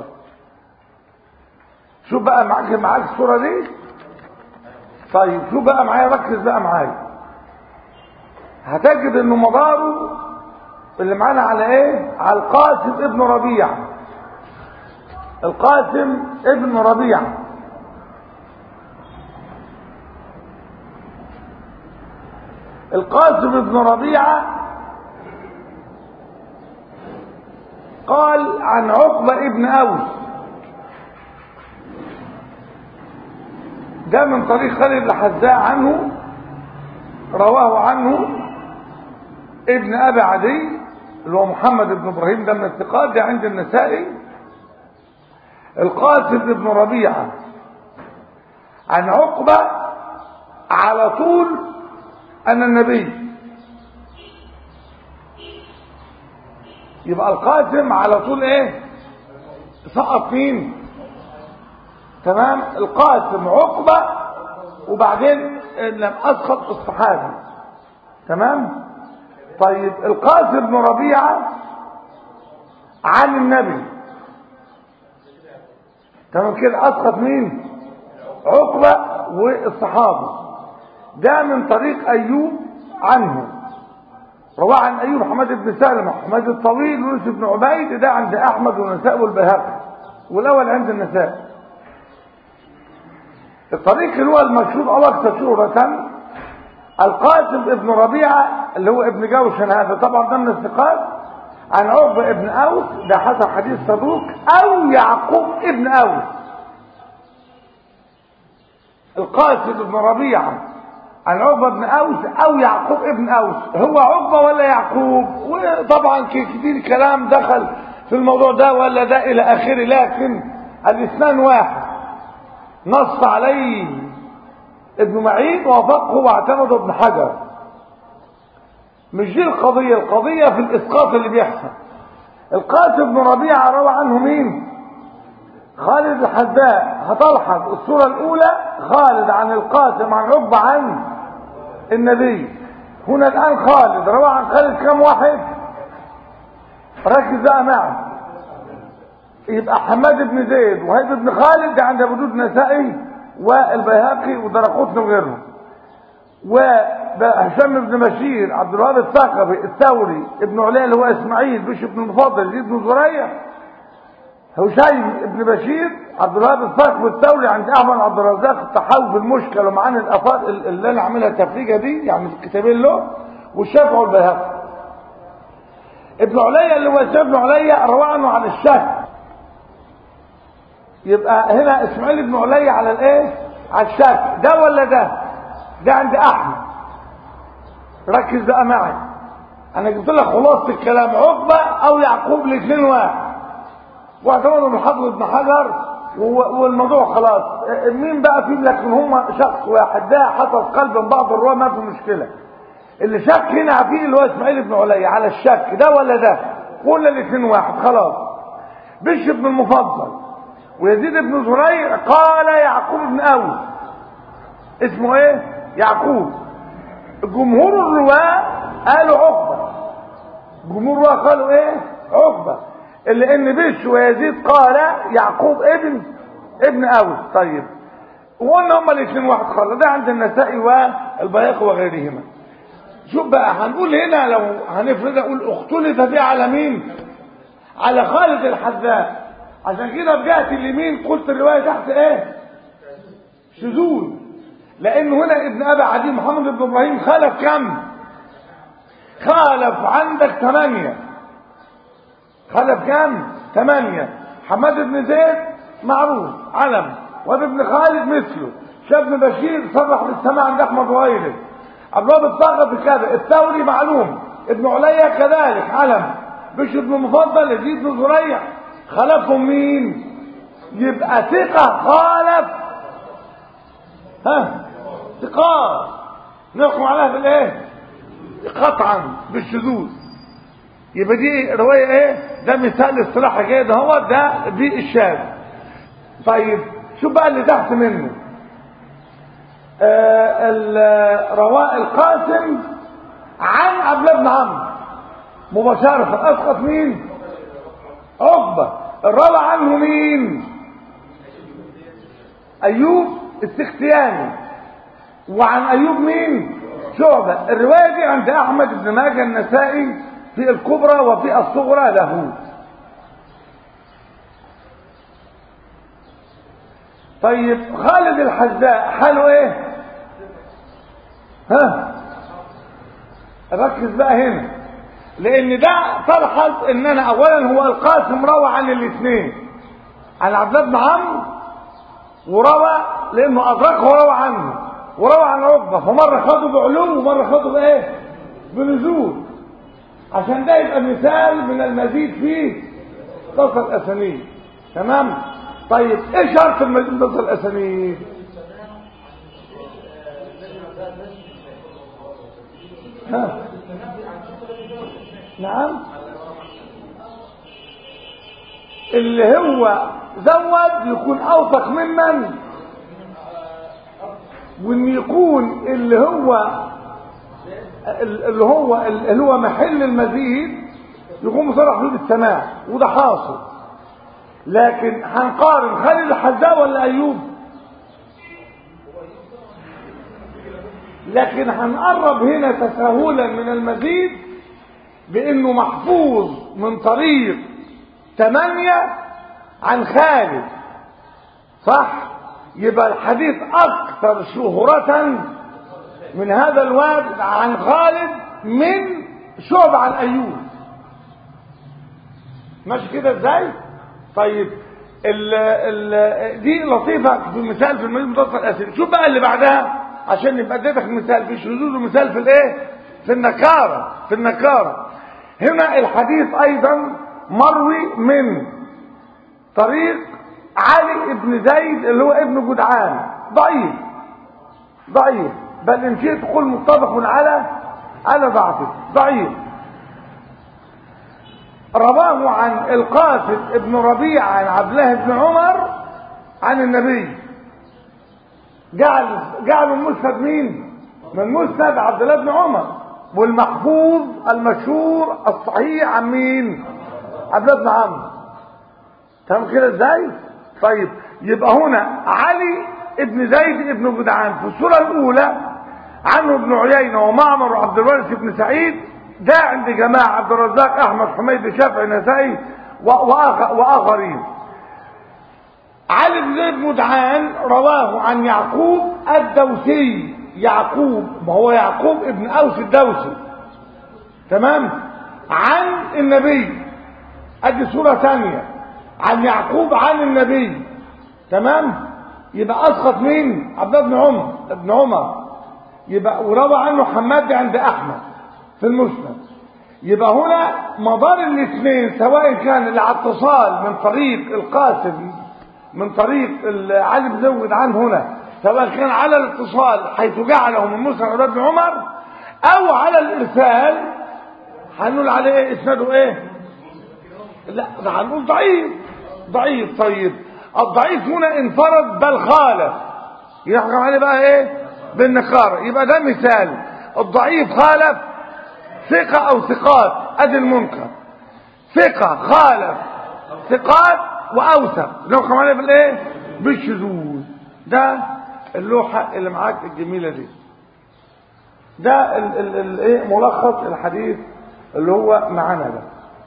شوف بقى معاك معاك الصوره دي طيب شوف بقى معايا ركز بقى معايا هتجد انه مداره اللي معانا على ايه على القاسم ابن ربيع القاسم ابن ربيع القاسم بن ربيعة قال عن عقبة ابن أوس ده من طريق خالد الحذاء عنه رواه عنه ابن أبي عدي اللي هو محمد بن إبراهيم ده من الثقات ده عند النسائي القاسم بن ربيعة عن عقبة على طول أن النبي يبقى القاسم على طول ايه سقط مين تمام القاسم عقبة وبعدين لم اسقط الصحابي تمام طيب القاسم بن ربيعة عن النبي تمام كده اسقط مين عقبة والصحابي ده من طريق أيوب عنه رواه عن أيوب حماد بن سلمة حماد الطويل يونس بن عبيد ده عند أحمد والنساء والبيهقي والأول عند النساء الطريق اللي هو المشهور أو أكثر شهرة القاسم ابن ربيعة اللي هو ابن جوشن هذا طبعا ده من الثقات عن عقبة ابن أوس ده حسب حديث صدوق أو يعقوب ابن أوس القاسم ابن ربيعة عن عقبة بن أوس أو يعقوب ابن أوس هو عقبة ولا يعقوب وطبعا كتير كلام دخل في الموضوع ده ولا ده إلى آخره لكن الاثنان واحد نص عليه ابن معين ووافقه واعتمده ابن حجر مش دي القضية القضية في الإسقاط اللي بيحصل القاسم بن ربيعة روى عنه مين خالد الحذاء هتلحظ الصورة الأولى خالد عن القاسم عن عقبة عن النبي هنا الآن خالد روى عن خالد كم واحد ركز بقى معي يبقى حماد بن زيد وهيب بن خالد ده عند ابو نسائي والبيهقي ودرقوتني وغيرهم وهشام بن بشير عبد الوهاب الثقفي الثوري ابن علي اللي هو اسماعيل بش بن المفضل يزيد بن زريع هشيم بن بشير عبد الوهاب الثقفي الثوري عند احمد عبد الرزاق الطحاوي في المشكل ومعانا الافاق اللي انا عاملها التفريجه دي يعني في الكتابين له والشافعي والبيهقي ابن علي اللي هو ابن علي روى عنه عن الشك يبقى هنا اسماعيل بن علي على الايه على الشك ده ولا ده ده عند احمد ركز بقى معي انا جبت لك خلاصه الكلام عقبه او يعقوب الاثنين واحد واعتمدوا من حضر ابن حجر والموضوع خلاص مين بقى فيهم لكن هم شخص واحد ده حصل قلب بعض الرواه ما في مشكله اللي شك هنا فيه اللي هو اسماعيل بن علي على الشك ده ولا ده قلنا الاثنين واحد خلاص بش بن المفضل ويزيد بن زريع قال يعقوب بن اوس اسمه ايه يعقوب جمهور الرواه قالوا عقبه جمهور الرواه قالوا ايه عقبه اللي ان بش ويزيد قال يعقوب ابن ابن اوس طيب وقلنا هما الاثنين واحد خالص ده عند النسائي والبياقي وغيرهما شوف بقى هنقول هنا لو هنفرض اقول اختلف فيه على مين على خالد الحذاء عشان كده رجعت اليمين قلت الروايه تحت ايه شذوذ لانه هنا ابن ابي عدي محمد بن ابراهيم خالف كم خالف عندك ثمانية خالف كم ثمانية حماد بن زيد معروف علم وابن خالد مثله شاب بن بشير صرح بالسماع عند احمد وغيره عبد الله الثقفي كذا الثوري معلوم ابن عليا كذلك علم بشر بن مفضل يزيد بن زريع خلفهم مين يبقى ثقة خالف ها ثقات نحكم عليها بالايه قطعا بالشذوذ يبقى دي رواية ايه ده مثال اصطلاحي كده هو ده دي الشاذ طيب شوف بقى اللي تحت منه آه رواء القاسم عن عبد الله بن عمرو مباشرة اسقط مين عقبة الروى عنه مين ايوب السختياني وعن ايوب مين شعبة الرواية دي عند احمد بن ماجه النسائي في الكبرى وفي الصغرى له طيب خالد الحذاء حاله ايه ها ركز بقى هنا لان ده تلحظ ان انا اولا هو القاسم روى عن الاثنين عن عبد الله بن عمرو وروى لانه ادركه وروى عنه وروى عن عقبه فمره خده بعلو ومره خده بايه بنزول عشان ده يبقى مثال من المزيد في تصل الاسانيد تمام طيب ايه شرط المزيد تصل الاسانيد ها نعم اللي هو زود يكون اوثق ممن وان يكون اللي هو اللي هو اللي هو محل المزيد يكون مصرح فيه بالسماع وده حاصل لكن هنقارن خالد الحذاء ولا ايوب لكن هنقرب هنا تساهلا من المزيد بانه محفوظ من طريق ثمانية عن خالد صح يبقى الحديث اكثر شهرة من هذا الواد عن خالد من شعب عن ايوب ماشي كده ازاي طيب ال ال دي لطيفة في مثال في المريض متصل الاسئله شوف بقى اللي بعدها عشان يبقى اديتك مثال في شذوذ ومثال في الايه في النكارة في النكارة هنا الحديث ايضا مروي من طريق علي بن زيد اللي هو ابن جدعان ضعيف ضعيف بل ان شئت قل متفق على على ضعفه ضعيف رواه عن القاسم ابن ربيع عن عبد الله بن عمر عن النبي جعل جعل المسند مين من مسند عبد الله بن عمر والمحفوظ المشهور الصحيح عن مين عبد الله بن عمرو تمام كده ازاي طيب يبقى هنا علي ابن زيد ابن جدعان في السوره الاولى عنه ابن عيينه ومعمر وعبد الوارث بن سعيد ده عند جماعه عبد الرزاق احمد حميد شافعي نسائي واخرين علي بن زيد بن جدعان رواه عن يعقوب الدوسي يعقوب ما هو يعقوب ابن اوس الدوسي تمام عن النبي ادي صوره ثانيه عن يعقوب عن النبي تمام يبقى اسقط مين عبد الله بن عمر ابن عمر يبقى وروى عنه حماد عند احمد في المسند يبقى هنا مدار الاثنين سواء كان الاتصال من طريق القاسم من طريق علي بن زوج عن هنا سواء كان على الاتصال حيث جعله من مسند عبد الله بن عمر او على الارسال هنقول عليه ايه اسناده ايه لا ده هنقول ضعيف ضعيف طيب الضعيف هنا انفرد بل خالف يحكم عليه بقى ايه بالنكارة يبقى ده مثال الضعيف خالف ثقة او ثقات ادي المنكر ثقة خالف ثقات واوثق يحكم عليه بالايه بالشذوذ ده اللوحة اللي معاك الجميلة دي ده ال ال ال ايه ملخص الحديث اللي هو معانا ده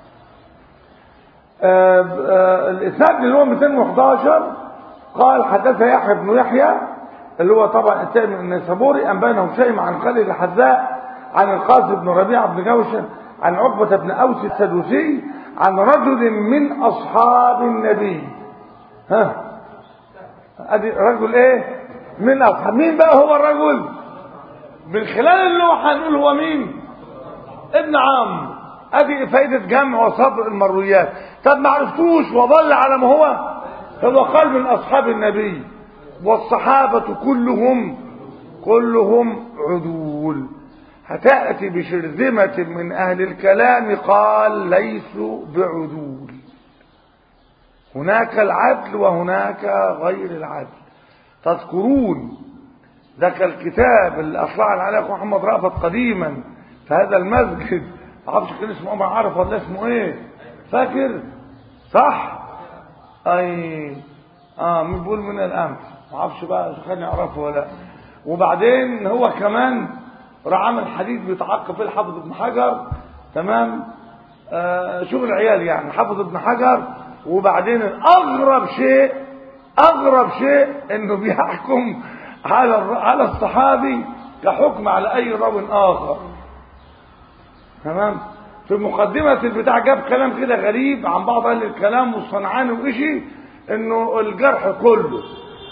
آه آه الاسناد اللي هو 211 قال حدث يحيى بن يحيى اللي هو طبعا التائم النيسابوري انبانا هشيم عن خالد الحذاء عن القاسم بن ربيعه بن جوشن عن عقبة بن أوس السدوسي عن رجل من أصحاب النبي ها ادي رجل ايه من أصحاب مين بقى هو الرجل من خلال اللوحة هنقول هو مين ابن عم ادي فائدة جمع وصبر المرويات طب ما عرفتوش وضل على ما هو هو قال من اصحاب النبي والصحابة كلهم كلهم عدول هتأتي بشرذمة من اهل الكلام قال ليسوا بعدول هناك العدل وهناك غير العدل تذكرون ذاك الكتاب اللي اطلع عليه محمد رأفت قديما في هذا المسجد معرفش كان اسمه عمر عارف ولا اسمه ايه فاكر صح اي اه مين بيقول من الامس معرفش بقى كان يعرفه ولا وبعدين هو كمان راح عمل حديث بيتعقب فيه الحافظ ابن حجر تمام آه شغل عيال يعني حافظ ابن حجر وبعدين اغرب شيء اغرب شيء انه بيحكم على على الصحابي كحكم على اي راو اخر تمام في مقدمة البتاع جاب كلام كده غريب عن بعض اهل الكلام والصنعاني وإشي انه الجرح كله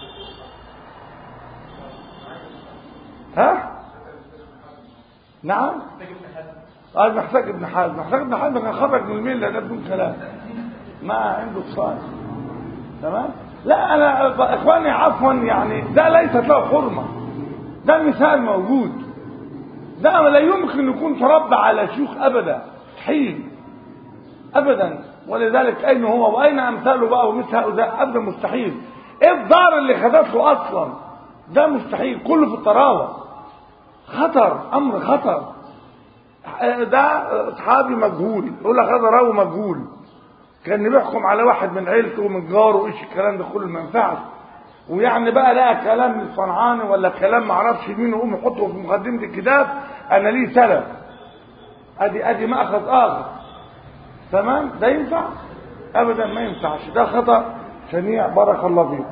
ها نعم اه محتاج ابن حازم محتاج ابن حازم كان خرج من المله ده بدون كلام ما عنده اتصال تمام لا انا اخواني عفوا يعني ده ليست له حرمه ده مثال موجود ده لا يمكن يكون تربى على شيوخ ابدا مستحيل ابدا ولذلك اين هو واين امثاله بقى ومثل هؤلاء ابدا مستحيل ايه الضار اللي خدت له اصلا ده مستحيل كله في الطراوه خطر امر خطر ده اصحابي مجهول يقول لك هذا راوي مجهول كان بيحكم على واحد من عيلته ومن جاره وايش الكلام ده كله ما ينفعش ويعني بقى لقى كلام الصنعاني ولا كلام معرفش مين يقوم يحطه في مقدمة الكتاب انا ليه سلف ادي ادي مأخذ اخر تمام ده ينفع ابدا ما ينفعش ده خطأ شنيع بارك الله فيك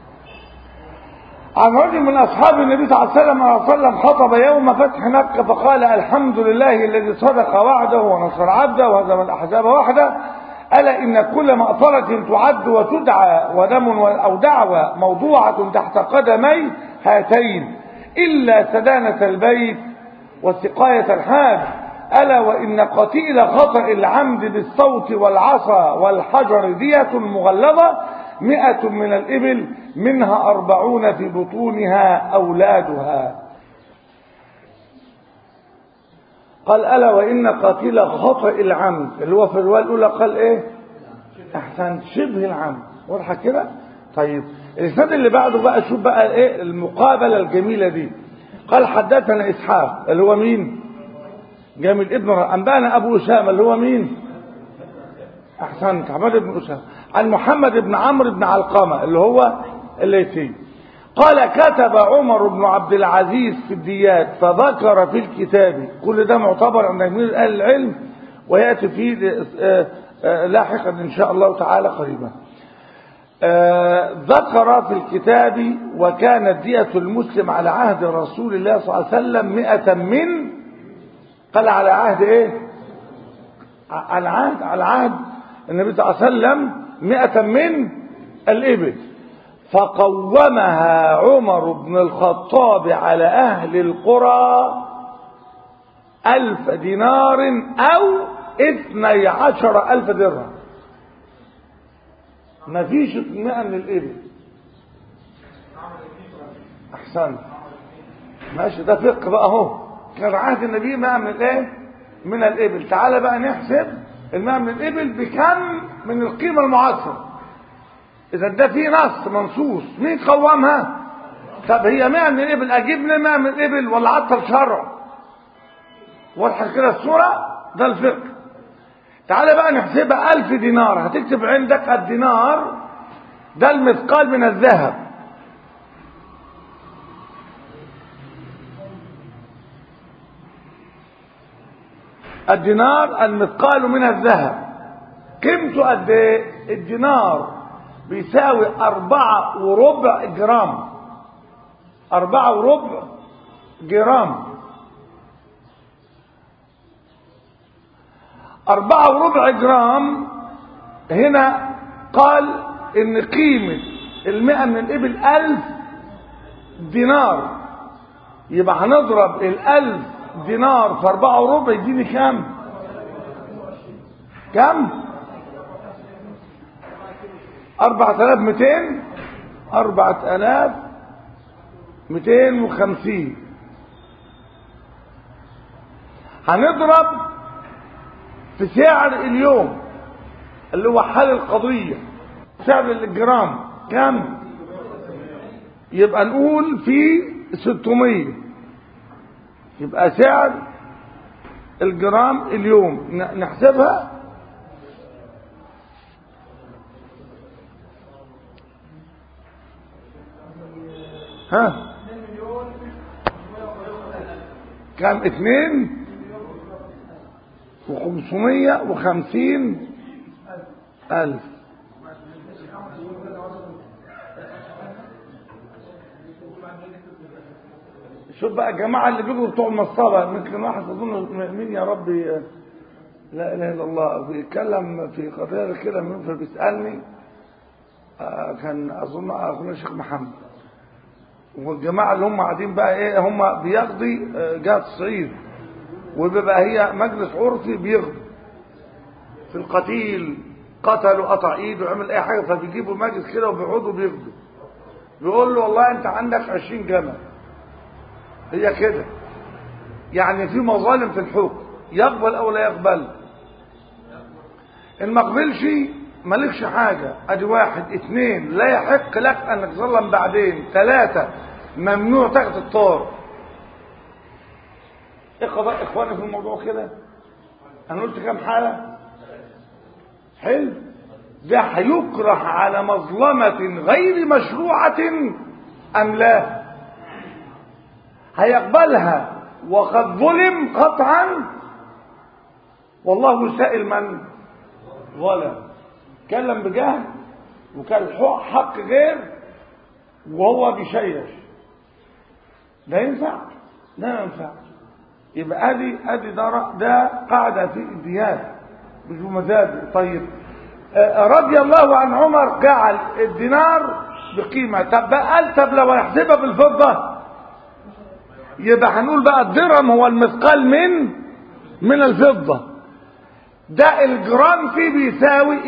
عن رجل من اصحاب النبي صلى الله عليه وسلم عليه وسلم خطب يوم فتح مكة فقال الحمد لله الذي صدق وعده ونصر عبده وهزم الاحزاب وحده ألا إن كل مأطرة تعد وتدعى ودم أو دعوة موضوعة تحت قدمي هاتين إلا سدانة البيت وسقاية الحاج ألا وإن قتيل خطأ العمد بالصوت والعصا والحجر دية مغلظة مئة من الإبل منها أربعون في بطونها أولادها قال ألا وإن قتيل خطأ العمد اللي هو في الرواية الأولى قال إيه أحسن شبه العمد واضحة كده طيب الإسناد اللي بعده بقى شوف بقى إيه المقابلة الجميلة دي قال حدثنا إسحاق اللي هو مين جميل ابن أنبانا أبو أسامة اللي هو مين أحسنت حماد بن أسامة عن محمد بن عمرو بن علقمة اللي هو الليثي قال كتب عمر بن عبد العزيز في الديات فذكر في الكتاب كل ده معتبر عند جميع اهل العلم وياتي فيه لاحقا ان شاء الله تعالى قريبا ذكر في الكتاب وكانت دية المسلم على عهد رسول الله صلى الله عليه وسلم مئة من قال على عهد ايه على عهد على عهد النبي صلى الله عليه وسلم مئة من الإبل فقومها عمر بن الخطاب على أهل القرى ألف دينار أو اثني عشر ألف درهم ما فيش مئة من الإبل أحسن ماشي ده فقه بقى اهو كان عهد النبي مئة من الايه من الإبل تعالى بقى نحسب المئة من الإبل بكم من القيمة المعاصرة إذا ده في نص منصوص مين قومها طب هي 100 من الإبل أجيب لي 100 من الإبل ولا عطل شرع واضحة كده الصورة ده الفقه تعالى بقى نحسبها 1000 دينار هتكتب عندك الدينار ده المثقال من الذهب الدينار المثقال من الذهب قيمته قد ايه الدينار بيساوي أربعة وربع جرام أربعة وربع جرام أربعة وربع جرام هنا قال إن قيمة المئة من الإبل ألف دينار يبقى هنضرب الألف دينار في أربعة وربع يديني كام؟ كم؟ أربعة آلاف ميتين أربعة آلاف ميتين وخمسين هنضرب في سعر اليوم اللي هو حل القضية سعر الجرام كم يبقى نقول في ستمية يبقى سعر الجرام اليوم نحسبها ها كام اتنين وخمسمية وخمسين ألف شوف بقى الجماعة اللي بيجوا بتوع المصابة ممكن واحد يظن مين يا ربي لا إله إلا الله بيتكلم في قضية كده من فبيسألني كان أظن أخونا الشيخ محمد والجماعة اللي هم قاعدين بقى ايه هم بيقضي جهة الصعيد وبيبقى هي مجلس عرفي بيقضي في القتيل قتل وقطع ايده وعمل اي حاجة فبيجيبوا مجلس كده وبيقعدوا بيقضوا بيقول له والله انت عندك عشرين جمل هي كده يعني في مظالم في الحكم يقبل او لا يقبل ان ما قبلش مالكش حاجة ادي واحد اتنين لا يحق لك انك تظلم بعدين ثلاثة ممنوع تاخد الطار ايه قضاء اخواني في الموضوع كده انا قلت كام حالة حلو ده هيكره على مظلمة غير مشروعة أم لا هيقبلها وقد ظلم قطعا والله سائل من ظلم كلم بجهل وكان حق غير وهو بيشيش ده ينفع لا ينفع يبقى ادي ادي ده ده قاعده في الديانه مش بمزاجه طيب آه رضي الله عن عمر جعل الدينار بقيمه طب قال طب لو هيحسبها بالفضه يبقى هنقول بقى الدرهم هو المثقال من من الفضه ده الجرام فيه بيساوي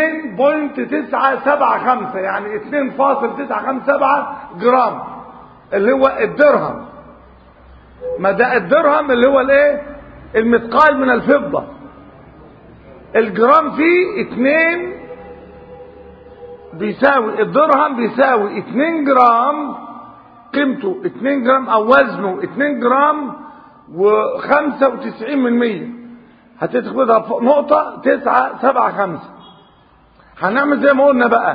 2.975 يعني 2.957 جرام اللي هو الدرهم ما ده الدرهم اللي هو الايه المثقال من الفضة الجرام فيه 2 بيساوي الدرهم بيساوي 2 جرام قيمته 2 جرام او وزنه 2 جرام و95 من 100 هتاخدها نقطة تسعة سبعة خمسة هنعمل زي ما قلنا بقى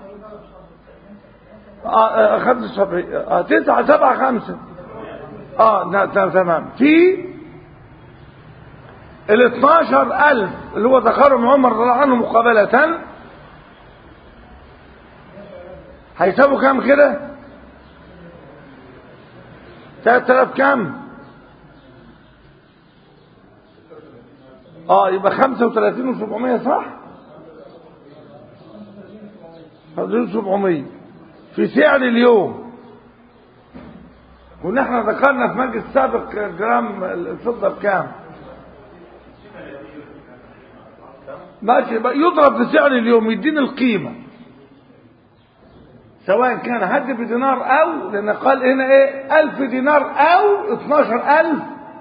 اه خمسة سبعين اه تسعة سبعة خمسة اه تمام في ال 12000 اللي هو ذكرهم عمر رضي الله عنه مقابلة هيساووا كام كده؟ 3000 كام؟ اه يبقى 35 و700 صح 3700 في سعر اليوم كنا احنا ذكرنا في مجلس سابق جرام الفضه بكام ماشي يضرب في سعر اليوم يديني القيمه سواء كان هد بدينار او لان قال هنا ايه 1000 دينار او 12000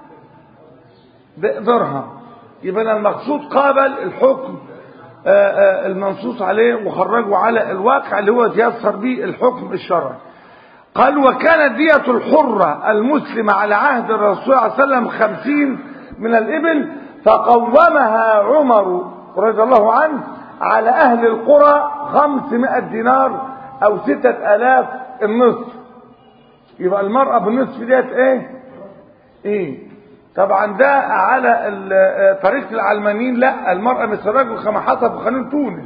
درهم يبقى المقصود قابل الحكم آآ آآ المنصوص عليه وخرجه على الواقع اللي هو يتيسر به الحكم الشرعي قال وكانت دية الحرة المسلمة على عهد الرسول صلى الله عليه وسلم خمسين من الإبل فقومها عمر رضي الله عنه على أهل القرى خمسمائة دينار أو ستة آلاف النصف يبقى المرأة بالنصف ديت إيه؟ إيه؟ طبعا ده على طريقة العلمانيين لا المرأة مثل الرجل كما حصل في قانون تونس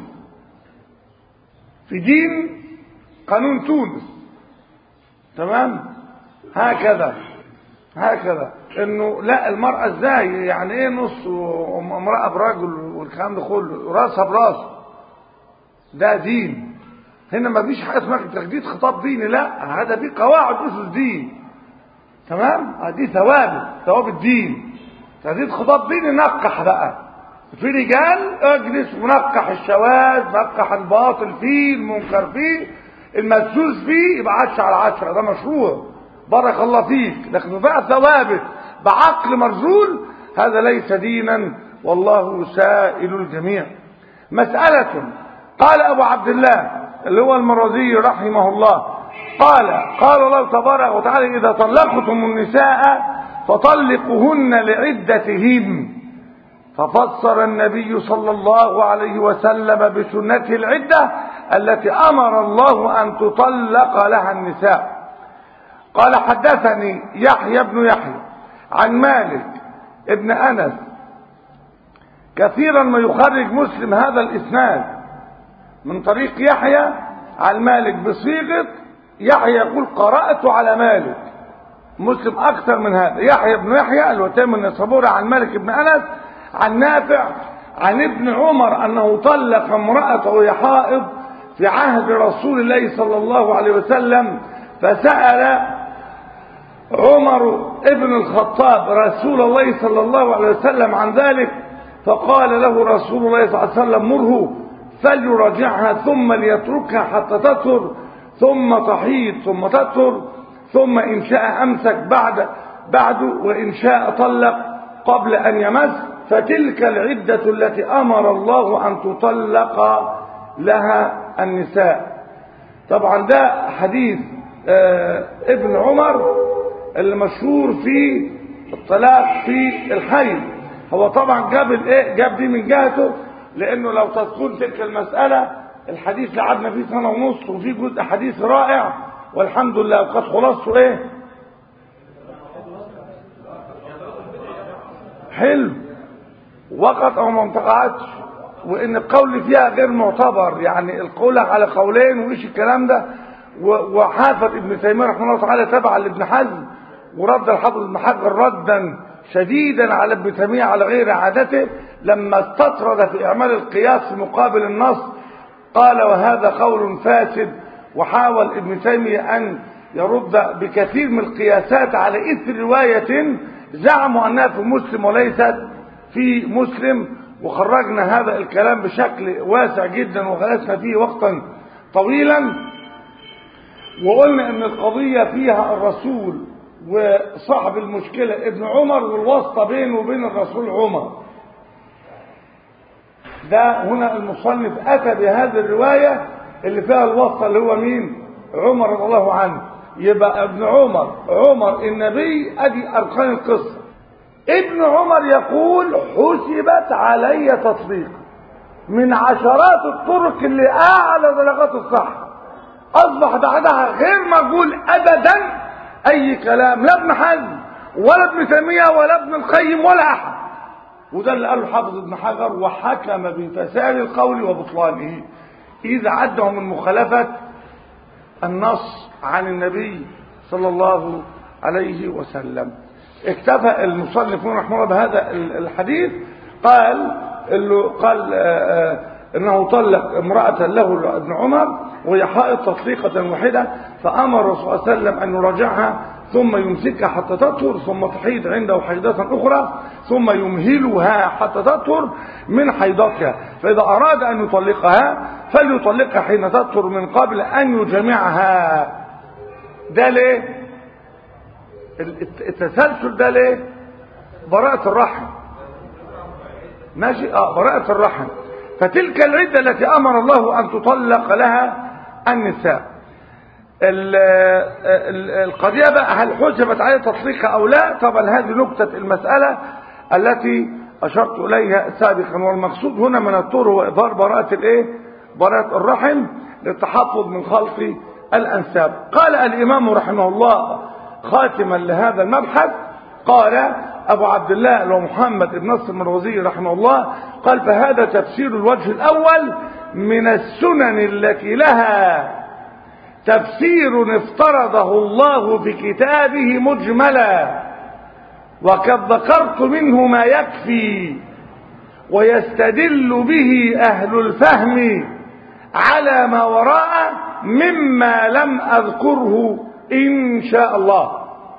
في دين قانون تونس تمام هكذا هكذا انه لا المرأة ازاي يعني ايه نص امرأة برجل والكلام ده كله راسها براسه ده دين هنا ما فيش حاجة اسمها تجديد خطاب ديني لا هذا في قواعد اسس دين تمام دي ثوابت ثوابت الدين تجديد خطاب ديني نقح بقى في رجال اجلس ونقح الشواذ نقح الباطل فيه المنكر فيه المسوس فيه يبقى عشرة على عشرة ده مشروع بارك الله فيك لكن بقى ثوابت بعقل مرزول هذا ليس دينا والله سائل الجميع مسألة قال أبو عبد الله اللي هو المرازي رحمه الله قال قال الله تبارك وتعالى إذا طلقتم النساء فطلقهن لعدتهن ففسر النبي صلى الله عليه وسلم بسنته العدة التي أمر الله أن تطلق لها النساء قال حدثني يحيى بن يحيى عن مالك ابن أنس كثيرا ما يخرج مسلم هذا الإسناد من طريق يحيى عن مالك بصيغة يحيى يقول قرأت على مالك مسلم أكثر من هذا يحيى بن يحيى الوتيم النصابوري عن مالك بن أنس عن نافع عن ابن عمر أنه طلق امرأته وهي حائض في عهد رسول الله صلى الله عليه وسلم فسأل عمر ابن الخطاب رسول الله صلى الله عليه وسلم عن ذلك فقال له رسول الله صلى الله عليه وسلم مره فليراجعها ثم ليتركها حتى تطهر ثم تحيض ثم تطهر ثم إن شاء أمسك بعد بعد وإن شاء طلق قبل أن يمس فتلك العدة التي أمر الله أن تطلق لها النساء طبعا ده حديث آه ابن عمر المشهور في الطلاق في الحيض هو طبعا جاب الايه جاب دي من جهته لانه لو تذكرون تلك المسألة الحديث لعبنا فيه سنة ونص وفي جزء حديث رائع والحمد لله وقد خلصته ايه حلو وقت او ما انتقعتش وان القول فيها غير معتبر يعني القول على قولين وايش الكلام ده وحافظ ابن تيميه رحمه الله تعالى تبع لابن حزم ورد الحافظ ابن حجر ردا شديدا على ابن تيميه على غير عادته لما استطرد في اعمال القياس مقابل النص قال وهذا قول فاسد وحاول ابن تيميه ان يرد بكثير من القياسات على اثر روايه زعموا انها في مسلم وليست في مسلم وخرجنا هذا الكلام بشكل واسع جدا وغلسنا فيه وقتا طويلا وقلنا ان القضية فيها الرسول وصاحب المشكلة ابن عمر والواسطة بينه وبين الرسول عمر ده هنا المصنف اتى بهذه الرواية اللي فيها الواسطة اللي هو مين عمر رضي الله عنه يبقى ابن عمر عمر النبي ادي اركان القصة ابن عمر يقول حسبت علي تطبيق من عشرات الطرق اللي اعلى درجات الصحة اصبح بعدها غير مقبول ابدا اي كلام لا ابن حزم ولا ابن تيميه ولا ابن القيم ولا احد وده اللي قاله حافظ ابن حجر وحكم بفساد القول وبطلانه اذا عده من مخالفه النص عن النبي صلى الله عليه وسلم اكتفى المصنفون رحمه الله بهذا الحديث قال اللي قال آآ آآ انه طلق امرأة له ابن عمر وهي حائط تطليقة واحدة فامر الرسول صلى الله عليه وسلم ان يراجعها ثم يمسكها حتى تطهر ثم تحيض عنده حيضة اخرى ثم يمهلها حتى تطهر من حيضتها فاذا اراد ان يطلقها فليطلقها حين تطهر من قبل ان يجمعها ده ليه التسلسل ده ليه براءة الرحم ماشي اه براءة الرحم فتلك العدة التي امر الله ان تطلق لها النساء القضية بقى هل حسبت عليه تطليقها او لا طبعا هذه نكتة المسألة التي اشرت اليها سابقا والمقصود هنا من الطور هو اظهار براءة الايه براءة الرحم للتحفظ من خلق الانساب قال الامام رحمه الله خاتما لهذا المبحث قال ابو عبد الله لو محمد بن نصر المروزي رحمه الله قال فهذا تفسير الوجه الاول من السنن التي لها تفسير افترضه الله في كتابه مجملا وقد ذكرت منه ما يكفي ويستدل به اهل الفهم على ما وراءه مما لم اذكره ان شاء الله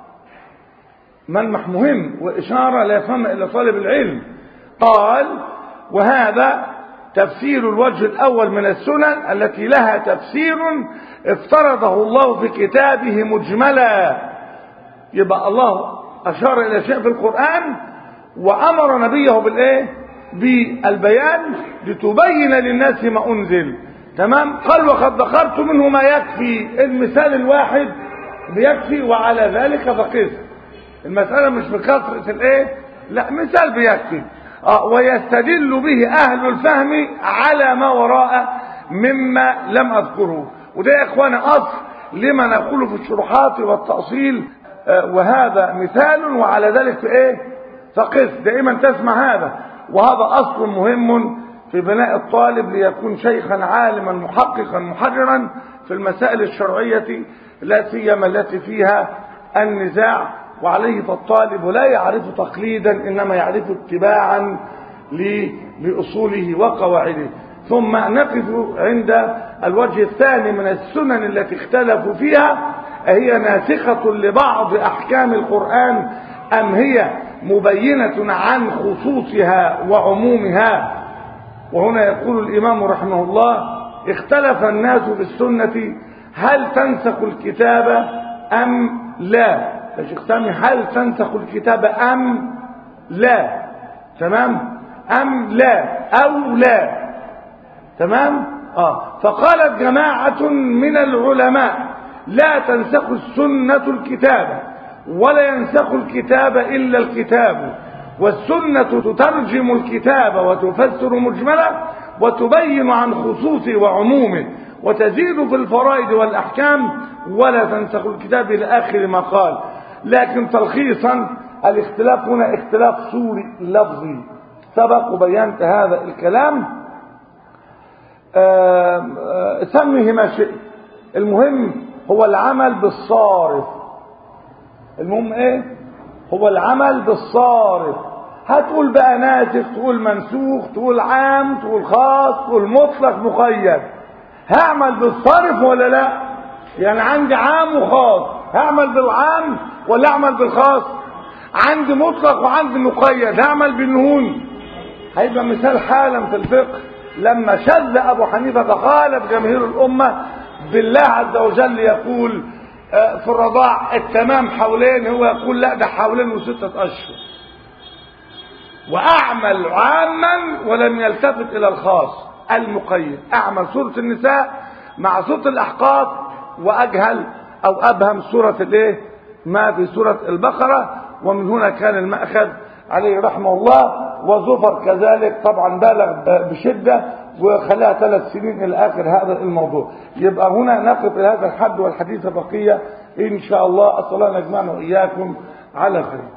ملمح مهم واشاره لا يفهم الا طالب العلم قال وهذا تفسير الوجه الاول من السنن التي لها تفسير افترضه الله في كتابه مجملا يبقى الله اشار الى شيء في القران وامر نبيه بالايه بالبيان لتبين للناس ما انزل تمام قال وقد ذكرت منه ما يكفي المثال الواحد بيكفي وعلى ذلك فقس المسألة مش بكثرة الايه لا مثال بيكفي آه ويستدل به اهل الفهم على ما وراء مما لم اذكره وده يا اخوانا اصل لما نقوله في الشروحات والتأصيل آه وهذا مثال وعلى ذلك في ايه فقس دائما تسمع هذا وهذا اصل مهم في بناء الطالب ليكون شيخا عالما محققا محررا في المسائل الشرعية لا سيما التي فيها النزاع وعليه فالطالب لا يعرف تقليدا انما يعرف اتباعا لاصوله وقواعده ثم نقف عند الوجه الثاني من السنن التي اختلفوا فيها أهي ناسخة لبعض أحكام القرآن أم هي مبينة عن خصوصها وعمومها وهنا يقول الإمام رحمه الله اختلف الناس في السنة هل تنسخ الكتاب أم لا يا شيخ سامي هل تنسخ الكتاب أم لا تمام أم لا أو لا تمام آه فقالت جماعة من العلماء لا تنسخ السنة الكتاب ولا ينسخ الكتاب إلا الكتاب والسنة تترجم الكتاب وتفسر مجمله وتبين عن خصوصه وعمومه وتزيد في الفرائض والأحكام ولا تنسخ الكتاب إلى آخر ما قال لكن تلخيصا الاختلاف هنا اختلاف صوري لفظي سبق وبينت هذا الكلام سمه ما شئت المهم هو العمل بالصارف المهم ايه هو العمل بالصارف هتقول بقى ناسخ تقول منسوخ تقول عام تقول خاص تقول مطلق مقيد هعمل بالصرف ولا لا يعني عندي عام وخاص هعمل بالعام ولا اعمل بالخاص عندي مطلق وعندي مقيد هعمل بالنهون هيبقى مثال حالا في الفقه لما شذ ابو حنيفه فخالف جماهير الامه بالله عز وجل يقول في الرضاع التمام حولين هو يقول لا ده حولين وستة أشهر وأعمل عاما ولم يلتفت إلى الخاص المقيد أعمل سورة النساء مع سورة الأحقاف وأجهل أو أبهم سورة الإيه ما في سورة البقرة ومن هنا كان المأخذ عليه رحمه الله وزفر كذلك طبعا بالغ بشدة وخلاها ثلاث سنين إلى آخر هذا الموضوع يبقى هنا نقف إلى هذا الحد والحديث بقية إن شاء الله أصلا نجمعنا وإياكم على خير